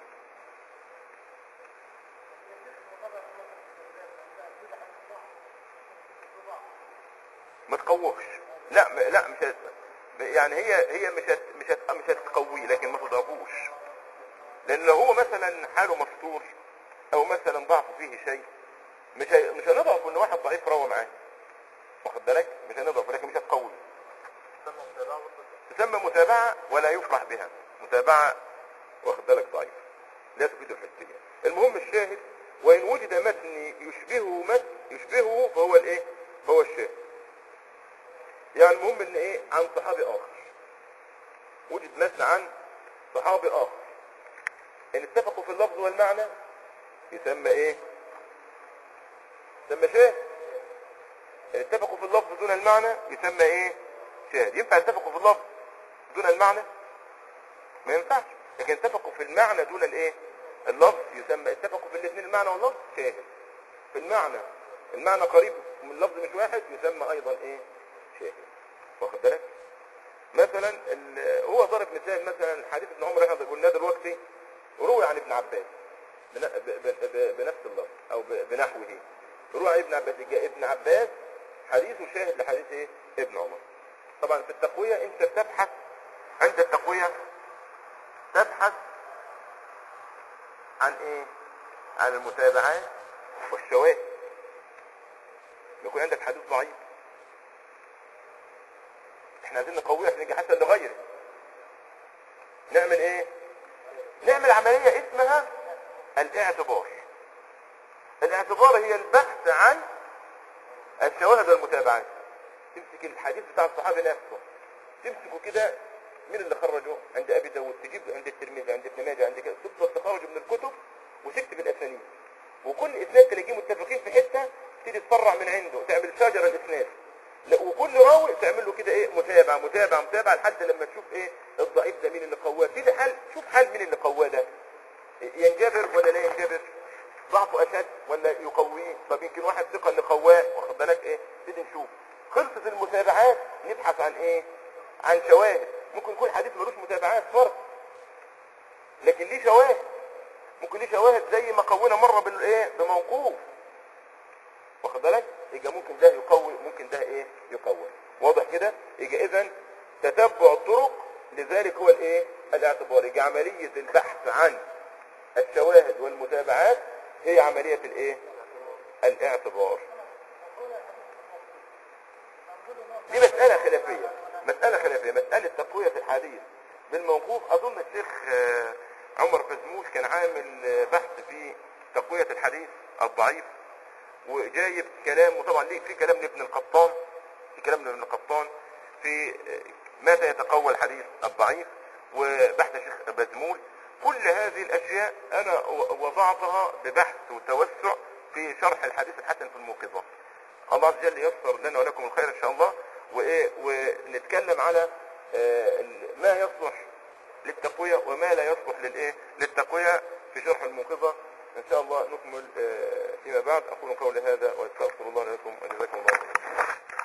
ما تقوهش لا م- لا مش هت... يعني هي هي مش هت... مش هت... مش هتقويه لكن ما تضعفوش لان لو هو مثلا حاله مستور او مثلا ضعف فيه شيء مش هي... مش هنضعف ان واحد ضعيف روى معاه واخد بالك مش هنضعف لكن مش هتقوي تسمى متابعة ولا يفرح بها متابعة واخد بالك ضعيف لا تفيد الحجية المهم الشاهد وإن وجد متن يشبهه متن يشبهه فهو الايه هو الشاهد يعني المهم ان ايه عن صحابي اخر وجد متن عن صحابي اخر ان اتفقوا في اللفظ والمعنى يسمى ايه يسمى شاهد ان اتفقوا في اللفظ دون المعنى يسمى ايه شاهد ينفع يتفقوا في اللفظ دون المعنى ما ينفعش لكن اتفقوا في المعنى دون الايه اللفظ يسمى اتفقوا في الاثنين المعنى واللفظ شاهد في المعنى المعنى قريب من اللفظ مش واحد يسمى ايضا ايه شاهد واخد بالك مثلا ال- هو ضرب مثال مثلا حديث ابن عمر احنا قلناه دلوقتي روي عن ابن عباس بن- ب- ب- ب- بنفس اللفظ او ب- بنحوه روي عن ابن عباس يبقى ابن عباس حديثه شاهد لحديث ايه ابن عمر طبعا في التقوية انت تبحث عند التقوية تبحث عن ايه عن المتابعات والشواهد يكون عندك حديث ضعيف احنا عايزين نقويه عشان يجي حسن لغيره نعمل ايه نعمل عملية اسمها الاعتبار الاعتبار هي البحث عن الشواهد والمتابعات تمسك الحديث بتاع الصحابي نفسه تمسكه كده مين اللي خرجه عند ابي داود تجيب عند الترمذي عند ابن ماجه عند كده تبص تخرج من الكتب وتكتب الاسانيد وكل اسناد تلاقيه متفقين في حته تيجي تفرع من عنده تعمل شجره الاسناد لا وكل راوي تعمل له كده ايه متابعه متابعه متابعه لحد لما تشوف ايه الضعيف ده مين اللي قواه تيجي حال شوف حال مين اللي قواه ده ينجبر ولا لا ينجبر ضعفه اشد ولا يقويه طب يمكن واحد ثقه اللي قواه واخد بالك ايه تيجي نشوف خلصت المتابعات نبحث عن ايه عن شواهد ممكن يكون حديث ملوش متابعات فرق لكن ليه شواهد ممكن ليه شواهد زي ما قوينا مره بالايه بموقوف واخد بالك يبقى ممكن ده يقوي ممكن ده ايه يقوي واضح كده يبقى اذا تتبع الطرق لذلك هو الايه الاعتبار يبقى عمليه البحث عن الشواهد والمتابعات هي عمليه الايه الاعتبار دي مسألة خلافية مسألة خلافية مسألة تقوية الحديث بالموقوف أظن الشيخ آه، عمر فزموش كان عامل آه، بحث في تقوية الحديث الضعيف وجايب كلام وطبعا ليه في كلام لابن القطان في كلام لابن القطان في آه، متى يتقوى الحديث الضعيف وبحث الشيخ بزمول كل هذه الأشياء أنا و- وضعتها ببحث وتوسع في شرح الحديث الحسن في الموقظة الله عز وجل ييسر لنا ولكم الخير ان شاء الله وايه ونتكلم على آه، ال- ما يصلح للتقوية وما لا يصلح للايه للتقوية في شرح الموقظة ان شاء الله نكمل آه، فيما بعد اقول قولي هذا واستغفر الله لكم وجزاكم الله خيرا